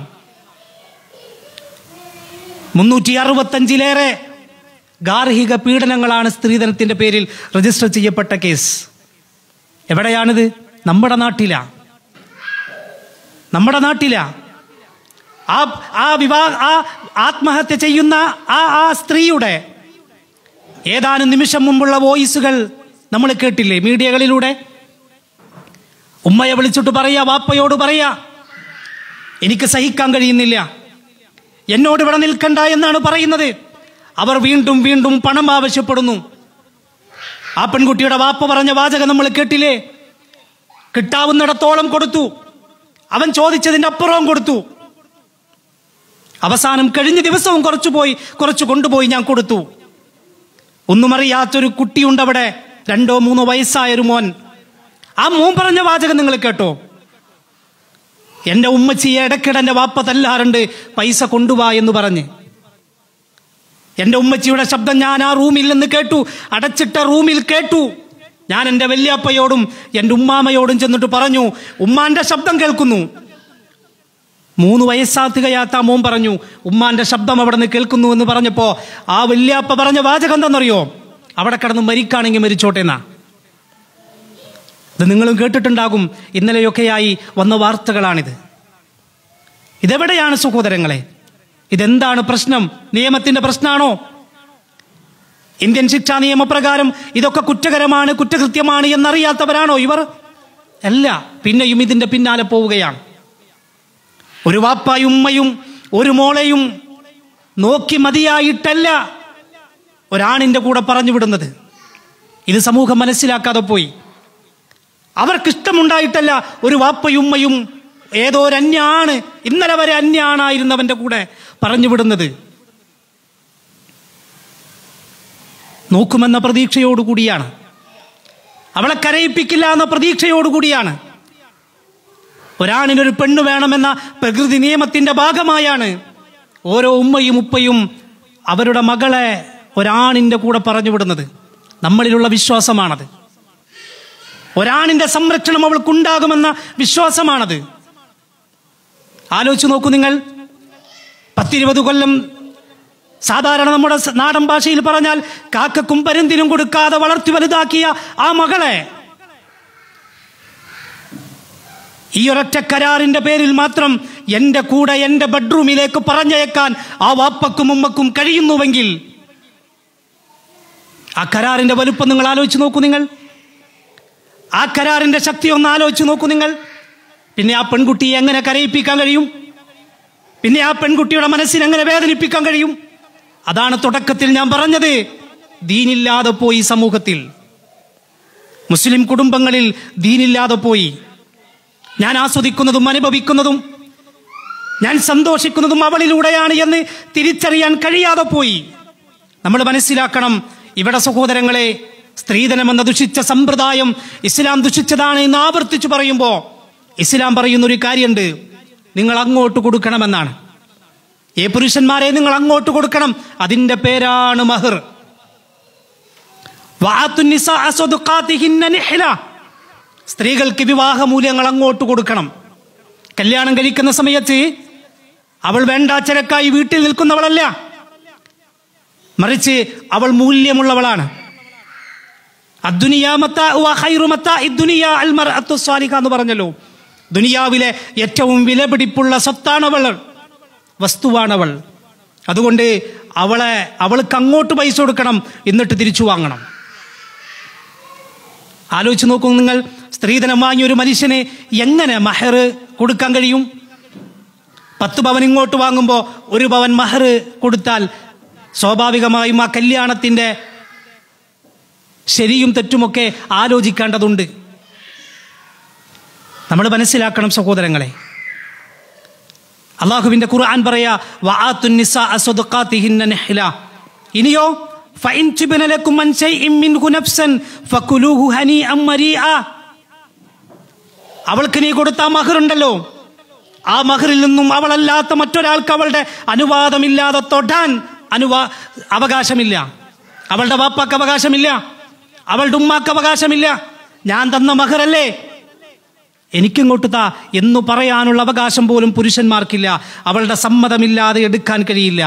മുന്നൂറ്റി അറുപത്തഞ്ചിലേറെ ഗാർഹിക പീഡനങ്ങളാണ് സ്ത്രീധനത്തിന്റെ പേരിൽ രജിസ്റ്റർ ചെയ്യപ്പെട്ട കേസ് എവിടെയാണിത് നമ്മുടെ നാട്ടിലാ നമ്മുടെ നാട്ടിലാ ആ ആ വിവാഹ ആ ആത്മഹത്യ ചെയ്യുന്ന ആ ആ സ്ത്രീയുടെ ഏതാനും നിമിഷം മുമ്പുള്ള വോയിസുകൾ നമ്മൾ കേട്ടില്ലേ മീഡിയകളിലൂടെ ഉമ്മയെ വിളിച്ചിട്ട് പറയാ വാപ്പയോട് പറയാ എനിക്ക് സഹിക്കാൻ കഴിയുന്നില്ല എന്നോട് ഇവിടെ നിൽക്കണ്ട എന്നാണ് പറയുന്നത് അവർ വീണ്ടും വീണ്ടും പണം ആവശ്യപ്പെടുന്നു ആ പെൺകുട്ടിയുടെ വാപ്പ പറഞ്ഞ വാചകം നമ്മൾ കേട്ടില്ലേ കിട്ടാവുന്നിടത്തോളം കൊടുത്തു അവൻ ചോദിച്ചതിന്റെ അപ്പുറവും കൊടുത്തു അവസാനം കഴിഞ്ഞ ദിവസവും കുറച്ചു പോയി കുറച്ച് കൊണ്ടുപോയി ഞാൻ കൊടുത്തു ഒന്നും അറിയാത്തൊരു കുട്ടിയുണ്ട് അവിടെ രണ്ടോ മൂന്നോ വയസ്സായൊരു മോൻ ആ മോൻ പറഞ്ഞ വാചകം നിങ്ങൾ കേട്ടോ എന്റെ ഉമ്മച്ചിയെ ഇടയ്ക്കിടെ എന്റെ വാപ്പ തല്ലാറുണ്ട് പൈസ കൊണ്ടുവാ എന്ന് പറഞ്ഞ് എന്റെ ഉമ്മച്ചിയുടെ ശബ്ദം ഞാൻ ആ റൂമിൽ നിന്ന് കേട്ടു അടച്ചിട്ട റൂമിൽ കേട്ടു ഞാൻ എന്റെ വല്യാപ്പയോടും എന്റെ ഉമ്മാമയോടും ചെന്നിട്ട് പറഞ്ഞു ഉമ്മാന്റെ ശബ്ദം കേൾക്കുന്നു മൂന്ന് വയസ്സാത്തുകയാത്ത മോൻ പറഞ്ഞു ഉമ്മാന്റെ ശബ്ദം അവിടെ നിന്ന് കേൾക്കുന്നു എന്ന് പറഞ്ഞപ്പോ ആ വല്യാപ്പ പറഞ്ഞ വാചകം എന്താണെന്നറിയോ അവിടെ കിടന്ന് മരിക്കാണെങ്കിൽ മരിച്ചോട്ടെ എന്നാ ഇത് നിങ്ങളും കേട്ടിട്ടുണ്ടാകും ഇന്നലെയൊക്കെയായി വന്ന വാർത്തകളാണിത് ഇതെവിടെയാണ് സഹോദരങ്ങളെ ഇതെന്താണ് പ്രശ്നം നിയമത്തിന്റെ പ്രശ്നമാണോ ഇന്ത്യൻ ശിക്ഷാ നിയമപ്രകാരം ഇതൊക്കെ കുറ്റകരമാണ് കുറ്റകൃത്യമാണ് എന്നറിയാത്തവരാണോ ഇവർ അല്ല പിന്നെയും ഇതിന്റെ പിന്നാലെ പോവുകയാണ് ഒരു വാപ്പായും ഉമ്മയും ഒരു മോളെയും നോക്കി മതിയായിട്ടല്ല ഒരാണിന്റെ കൂടെ പറഞ്ഞു വിടുന്നത് ഇത് സമൂഹം മനസ്സിലാക്കാതെ പോയി അവർക്കിഷ്ടമുണ്ടായിട്ടല്ല ഒരു വാപ്പയും ഉമ്മയും ഏതോ ഒരു അന്യാണ് ഇന്നലെ വരെ അന്യാണായിരുന്നവന്റെ കൂടെ പറഞ്ഞു വിടുന്നത് നോക്കുമെന്ന പ്രതീക്ഷയോടുകൂടിയാണ് അവളെ കരയിപ്പിക്കില്ല എന്ന പ്രതീക്ഷയോടുകൂടിയാണ് ഒരാണിനൊരു പെണ്ണ് വേണമെന്ന പ്രകൃതി നിയമത്തിന്റെ ഭാഗമായാണ് ഓരോ ഉമ്മയും ഉപ്പയും അവരുടെ മകളെ ഒരാണിന്റെ കൂടെ പറഞ്ഞു വിടുന്നത് നമ്മളിലുള്ള വിശ്വാസമാണത് ഒരാണിന്റെ സംരക്ഷണം അവൾക്കുണ്ടാകുമെന്ന വിശ്വാസമാണത് ആലോചിച്ച് നോക്കൂ നിങ്ങൾ പത്തിരുപത് കൊല്ലം സാധാരണ നമ്മുടെ സ- നാടൻ ഭാഷയിൽ പറഞ്ഞാൽ കാക്കക്കും പരുന്തിനും കൊടുക്കാതെ വളർത്തി വലുതാക്കിയ ആ മകളെ ഈ ഒരൊറ്റ കരാറിന്റെ പേരിൽ മാത്രം എന്റെ കൂടെ എന്റെ ബെഡ്റൂമിലേക്ക് പറഞ്ഞയക്കാൻ ആ വാപ്പക്കും ഉമ്മക്കും കഴിയുന്നുവെങ്കിൽ ആ കരാറിന്റെ വലുപ്പം നിങ്ങൾ ആലോചിച്ച് നോക്കൂ നിങ്ങൾ ആ കരാറിന്റെ ശക്തി ഒന്ന് ആലോചിച്ച് നോക്കൂ നിങ്ങൾ പിന്നെ ആ പെൺകുട്ടിയെ എങ്ങനെ കരയിപ്പിക്കാൻ കഴിയും പിന്നെ ആ പെൺകുട്ടിയുടെ മനസ്സിനെ എങ്ങനെ വേദനിപ്പിക്കാൻ കഴിയും അതാണ് തുടക്കത്തിൽ ഞാൻ പറഞ്ഞത് ദീനില്ലാതെ പോയി സമൂഹത്തിൽ മുസ്ലിം കുടുംബങ്ങളിൽ ദീനില്ലാതെ പോയി ഞാൻ ആസ്വദിക്കുന്നതും അനുഭവിക്കുന്നതും ഞാൻ സന്തോഷിക്കുന്നതും അവളിലൂടെയാണ് എന്ന് തിരിച്ചറിയാൻ കഴിയാതെ പോയി നമ്മൾ മനസ്സിലാക്കണം ഇവിടെ സഹോദരങ്ങളെ സ്ത്രീധനം എന്ന ദുഷിച്ച സമ്പ്രദായം ഇസ്ലാം ദുഷിച്ചതാണ് എന്ന് ആവർത്തിച്ചു പറയുമ്പോൾ ഇസ്ലാം പറയുന്ന ഒരു കാര്യമുണ്ട് നിങ്ങൾ അങ്ങോട്ട് കൊടുക്കണമെന്നാണ് ഏ പുരുഷന്മാരെ നിങ്ങൾ അങ്ങോട്ട് കൊടുക്കണം അതിന്റെ പേരാണ് മഹർ വഅത്തു നിസാഅ സ്വദുഖാതിഹിന്ന നിഹ്ല. സ്ത്രീകൾക്ക് വിവാഹ മൂല്യങ്ങൾ അങ്ങോട്ട് കൊടുക്കണം കല്യാണം കഴിക്കുന്ന സമയത്ത് അവൾ വേണ്ടാച്ചരക്കായി വീട്ടിൽ നിൽക്കുന്നവളല്ല മറിച്ച് അവൾ മൂല്യമുള്ളവളാണ് അദ്ദുനിയാ മത്താഉ വഖൈറു മത്താഇ ദുനിയാ അൽ മർഅത്തു സ്വാലിഹ എന്ന് പറഞ്ഞല്ലോ ദുനിയാവിലെ ഏറ്റവും വിലപിടിപ്പുള്ള സ്വത്താണവൾ വസ്തുവാണവൾ അതുകൊണ്ട് അവളെ അവൾക്ക് അങ്ങോട്ട് പൈസ കൊടുക്കണം എന്നിട്ട് തിരിച്ചു വാങ്ങണം ആലോചിച്ച് നോക്കൂ നിങ്ങൾ സ്ത്രീധനം വാങ്ങിയ ഒരു മനുഷ്യന് എങ്ങനെ മഹർ കൊടുക്കാൻ കഴിയും പത്ത് പവൻ ഇങ്ങോട്ട് വാങ്ങുമ്പോൾ ഒരു പവൻ മഹർ കൊടുത്താൽ സ്വാഭാവികമായും ആ കല്യാണത്തിൻ്റെ ശരിയും തെറ്റുമൊക്കെ ആലോചിക്കേണ്ടതുണ്ട് നമ്മൾ മനസ്സിലാക്കണം സഹോദരങ്ങളെ അള്ളാഹുവിന്റെ ഖുർആൻ പറയാ വആത്തു നിസാഅ സ്വദഖാതിഹിന്ന നിഹ്ല ഇനിയോ ഫഇൻ തുബ്ന ലക്കും അൻ ശൈഇൻ മിൻഹു നഫ്സൻ ഫകുലൂഹു ഹനീഅൻ മരീഅ അവൾക്ക് നീ കൊടുത്ത ആ മഹറുണ്ടല്ലോ ആ മഹറിൽ നിന്നും അവളല്ലാത്ത മറ്റൊരാൾക്ക് അവളുടെ അനുവാദമില്ലാതെ തൊടാൻ അനുവാ അവകാശമില്ല അവളുടെ വാപ്പാക്ക് അവകാശമില്ല അവളുടെ ഉമ്മാക്ക് അവകാശമില്ല ഞാൻ തന്ന മഹറല്ലേ എനിക്കിങ്ങോട്ട് താ എന്നു പറയാനുള്ള അവകാശം പോലും പുരുഷന്മാർക്കില്ല അവളുടെ സമ്മതമില്ലാതെ എടുക്കാൻ കഴിയില്ല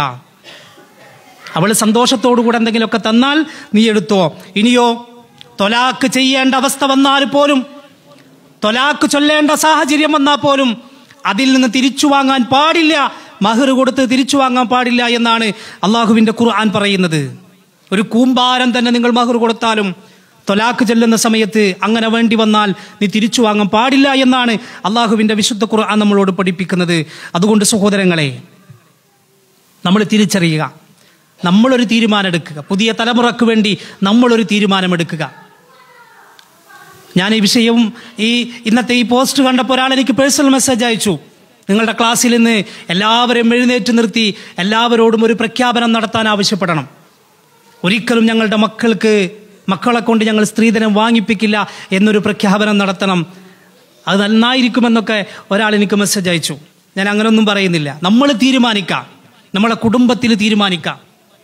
അവൾ സന്തോഷത്തോടുകൂടെ എന്തെങ്കിലുമൊക്കെ തന്നാൽ നീ എടുത്തോ ഇനിയോ തൊലാക്ക് ചെയ്യേണ്ട അവസ്ഥ വന്നാൽ പോലും തൊലാക്ക് ചൊല്ലേണ്ട സാഹചര്യം വന്നാൽ പോലും അതിൽ നിന്ന് തിരിച്ചു വാങ്ങാൻ പാടില്ല മഹർ കൊടുത്ത് തിരിച്ചു വാങ്ങാൻ പാടില്ല എന്നാണ് അള്ളാഹുവിന്റെ ഖുർആൻ പറയുന്നത് ഒരു കൂമ്പാരം തന്നെ നിങ്ങൾ മഹർ കൊടുത്താലും തൊലാക്ക് ചെല്ലുന്ന സമയത്ത് അങ്ങനെ വേണ്ടി വന്നാൽ നീ തിരിച്ചു വാങ്ങാൻ പാടില്ല എന്നാണ് അള്ളാഹുവിന്റെ വിശുദ്ധ ഖുർആൻ നമ്മളോട് പഠിപ്പിക്കുന്നത് അതുകൊണ്ട് സഹോദരങ്ങളെ നമ്മൾ തിരിച്ചറിയുക നമ്മളൊരു തീരുമാനം എടുക്കുക പുതിയ തലമുറക്ക് വേണ്ടി നമ്മളൊരു തീരുമാനമെടുക്കുക ഞാൻ ഈ വിഷയവും ഈ ഇന്നത്തെ ഈ പോസ്റ്റ് കണ്ടപ്പോൾ ഒരാൾ എനിക്ക് പേഴ്സണൽ മെസ്സേജ് അയച്ചു നിങ്ങളുടെ ക്ലാസ്സിൽ നിന്ന് എല്ലാവരെയും എഴുന്നേറ്റ് നിർത്തി എല്ലാവരോടും ഒരു പ്രഖ്യാപനം നടത്താൻ ആവശ്യപ്പെടണം ഒരിക്കലും ഞങ്ങളുടെ മക്കൾക്ക് മക്കളെ കൊണ്ട് ഞങ്ങൾ സ്ത്രീധനം വാങ്ങിപ്പിക്കില്ല എന്നൊരു പ്രഖ്യാപനം നടത്തണം അത് നന്നായിരിക്കുമെന്നൊക്കെ ഒരാൾ എനിക്ക് മെസ്സേജ് അയച്ചു ഞാൻ അങ്ങനെയൊന്നും പറയുന്നില്ല നമ്മൾ തീരുമാനിക്കാം നമ്മളെ കുടുംബത്തിൽ തീരുമാനിക്കാം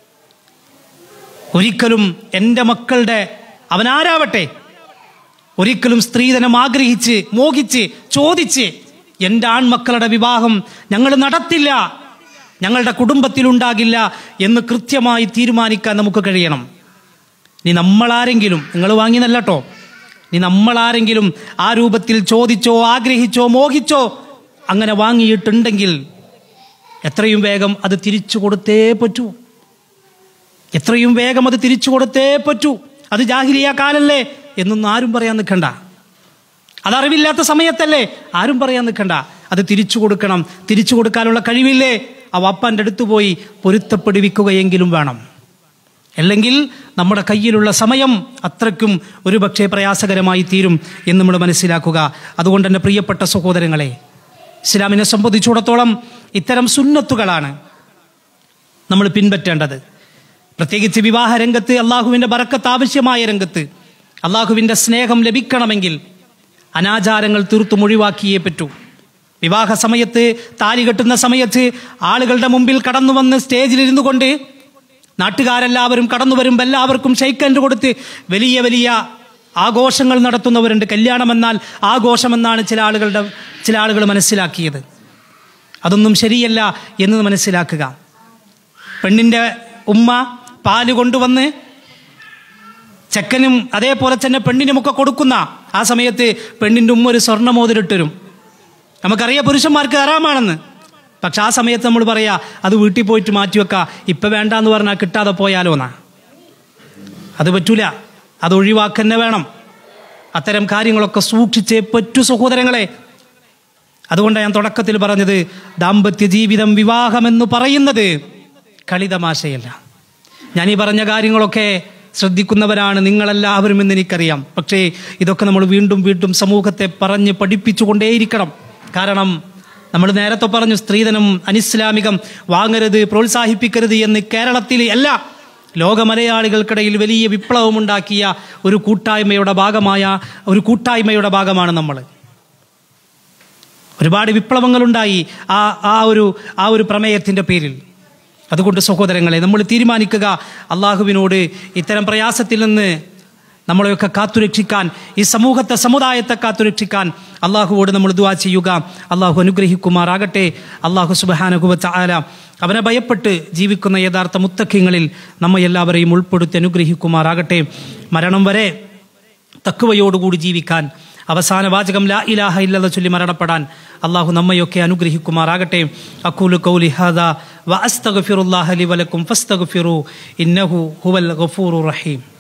ഒരിക്കലും എൻ്റെ മക്കളുടെ അവനാരാവട്ടെ ഒരിക്കലും സ്ത്രീധനം ആഗ്രഹിച്ച് മോഹിച്ച് ചോദിച്ച് എൻ്റെ ആൺമക്കളുടെ വിവാഹം ഞങ്ങൾ നടത്തില്ല ഞങ്ങളുടെ കുടുംബത്തിലുണ്ടാകില്ല എന്ന് കൃത്യമായി തീരുമാനിക്കാൻ നമുക്ക് കഴിയണം നീ നമ്മളാരെങ്കിലും നിങ്ങൾ വാങ്ങിയതല്ല കേട്ടോ നീ നമ്മളാരെങ്കിലും ആ രൂപത്തിൽ ചോദിച്ചോ ആഗ്രഹിച്ചോ മോഹിച്ചോ അങ്ങനെ വാങ്ങിയിട്ടുണ്ടെങ്കിൽ എത്രയും വേഗം അത് തിരിച്ചു കൊടുത്തേ പറ്റൂ എത്രയും വേഗം അത് തിരിച്ചു കൊടുത്തേ പറ്റൂ അത് ജാഹിലിയ കാലല്ലേ എന്നൊന്നും ആരും പറയാൻ നിൽക്കണ്ട അതറിവില്ലാത്ത സമയത്തല്ലേ ആരും പറയാൻ നിൽക്കണ്ട അത് തിരിച്ചു കൊടുക്കണം തിരിച്ചു കൊടുക്കാനുള്ള കഴിവില്ലേ ആ വപ്പാൻ്റെ അടുത്ത് പോയി പൊരുത്തപ്പെടുവിക്കുകയെങ്കിലും വേണം അല്ലെങ്കിൽ നമ്മുടെ കയ്യിലുള്ള സമയം അത്രയ്ക്കും ഒരുപക്ഷെ പ്രയാസകരമായി തീരും എന്ന് നമ്മൾ മനസ്സിലാക്കുക അതുകൊണ്ട് തന്നെ പ്രിയപ്പെട്ട സഹോദരങ്ങളെ ഇസ്ലാമിനെ സംബന്ധിച്ചിടത്തോളം ഇത്തരം സുന്നത്തുകളാണ് നമ്മൾ പിൻപറ്റേണ്ടത് പ്രത്യേകിച്ച് വിവാഹ രംഗത്ത് അള്ളാഹുവിൻ്റെ ബറക്കത്ത് ആവശ്യമായ രംഗത്ത് അള്ളാഹുവിൻ്റെ സ്നേഹം ലഭിക്കണമെങ്കിൽ അനാചാരങ്ങൾ തീർത്തും ഒഴിവാക്കിയേ പറ്റൂ വിവാഹ സമയത്ത് താലി കെട്ടുന്ന സമയത്ത് ആളുകളുടെ മുമ്പിൽ കടന്നു വന്ന് സ്റ്റേജിലിരുന്നു കൊണ്ട് നാട്ടുകാരെല്ലാവരും കടന്നു വരുമ്പോൾ എല്ലാവർക്കും ഷെയ്ക്കൻഡ് കൊടുത്ത് വലിയ വലിയ ആഘോഷങ്ങൾ നടത്തുന്നവരുണ്ട് കല്യാണമെന്നാൽ ആഘോഷമെന്നാണ് ചില ആളുകളുടെ ചില ആളുകൾ മനസ്സിലാക്കിയത് അതൊന്നും ശരിയല്ല എന്ന് മനസ്സിലാക്കുക പെണ്ണിൻ്റെ ഉമ്മ പാല് കൊണ്ടുവന്ന് ചെക്കനും അതേപോലെ തന്നെ പെണ്ണിനുമൊക്കെ കൊടുക്കുന്ന ആ സമയത്ത് പെണ്ണിൻ്റെ ഉമ്മ ഒരു സ്വർണ്ണമോതിരിട്ടരും നമുക്കറിയാം പുരുഷന്മാർക്ക് ഹറാമാണെന്ന് പക്ഷെ ആ സമയത്ത് നമ്മൾ പറയാ അത് വീട്ടിൽ പോയിട്ട് മാറ്റി വെക്കുക ഇപ്പം വേണ്ടാന്ന് പറഞ്ഞാൽ കിട്ടാതെ പോയാലോ എന്നാ അത് പറ്റൂല അത് ഒഴിവാക്കന്നെ വേണം അത്തരം കാര്യങ്ങളൊക്കെ സൂക്ഷിച്ചേ പറ്റൂ സഹോദരങ്ങളെ അതുകൊണ്ടാണ് ഞാൻ തുടക്കത്തിൽ പറഞ്ഞത് ദാമ്പത്യ ജീവിതം വിവാഹമെന്ന് പറയുന്നത് കളിതമാശയല്ല ഞാൻ ഈ പറഞ്ഞ കാര്യങ്ങളൊക്കെ ശ്രദ്ധിക്കുന്നവരാണ് നിങ്ങളെല്ലാവരും എന്ന് എനിക്കറിയാം പക്ഷേ ഇതൊക്കെ നമ്മൾ വീണ്ടും വീണ്ടും സമൂഹത്തെ പറഞ്ഞ് പഠിപ്പിച്ചുകൊണ്ടേയിരിക്കണം കാരണം നമ്മൾ നേരത്തെ പറഞ്ഞു സ്ത്രീധനം അനിസ്ലാമികം വാങ്ങരുത് പ്രോത്സാഹിപ്പിക്കരുത് എന്ന് കേരളത്തിൽ അല്ല ലോക മലയാളികൾക്കിടയിൽ വലിയ വിപ്ലവമുണ്ടാക്കിയ ഒരു കൂട്ടായ്മയുടെ ഭാഗമായ ഒരു കൂട്ടായ്മയുടെ ഭാഗമാണ് നമ്മൾ ഒരുപാട് വിപ്ലവങ്ങളുണ്ടായി ആ ആ ഒരു ആ ഒരു പ്രമേയത്തിൻ്റെ പേരിൽ അതുകൊണ്ട് സഹോദരങ്ങളെ നമ്മൾ തീരുമാനിക്കുക അള്ളാഹുവിനോട് ഇത്തരം പ്രയാസത്തിൽ നിന്ന് നമ്മളെയൊക്കെ കാത്തുരക്ഷിക്കാൻ ഈ സമൂഹത്തെ സമുദായത്തെ കാത്തുരക്ഷിക്കാൻ അള്ളാഹുവോട് നമ്മൾ ദുവാ ചെയ്യുക അള്ളാഹു അനുഗ്രഹിക്കുമാറാകട്ടെ അള്ളാഹു സുബഹാനുഭവച്ച ആല അവനെ ഭയപ്പെട്ട് ജീവിക്കുന്ന യഥാർത്ഥ മുത്തഖ്യങ്ങളിൽ നമ്മെ എല്ലാവരെയും ഉൾപ്പെടുത്തി അനുഗ്രഹിക്കുമാറാകട്ടെ മരണം വരെ തക്കുവയോടുകൂടി ജീവിക്കാൻ അവസാന വാചകം ലാ ഇലാഹ ഇല്ലത ചൊല്ലി മരണപ്പെടാൻ അള്ളാഹു നമ്മയൊക്കെ അനുഗ്രഹിക്കുമാറാകട്ടെ അക്കൂലു കൗലി ഹാദ വ അസ്തഗ്ഫിറുല്ലാഹ ലി വലക്കും ഫസ്തഗ്ഫിറു ഇന്നഹു ഹുവൽ ഗഫൂറുർ റഹീം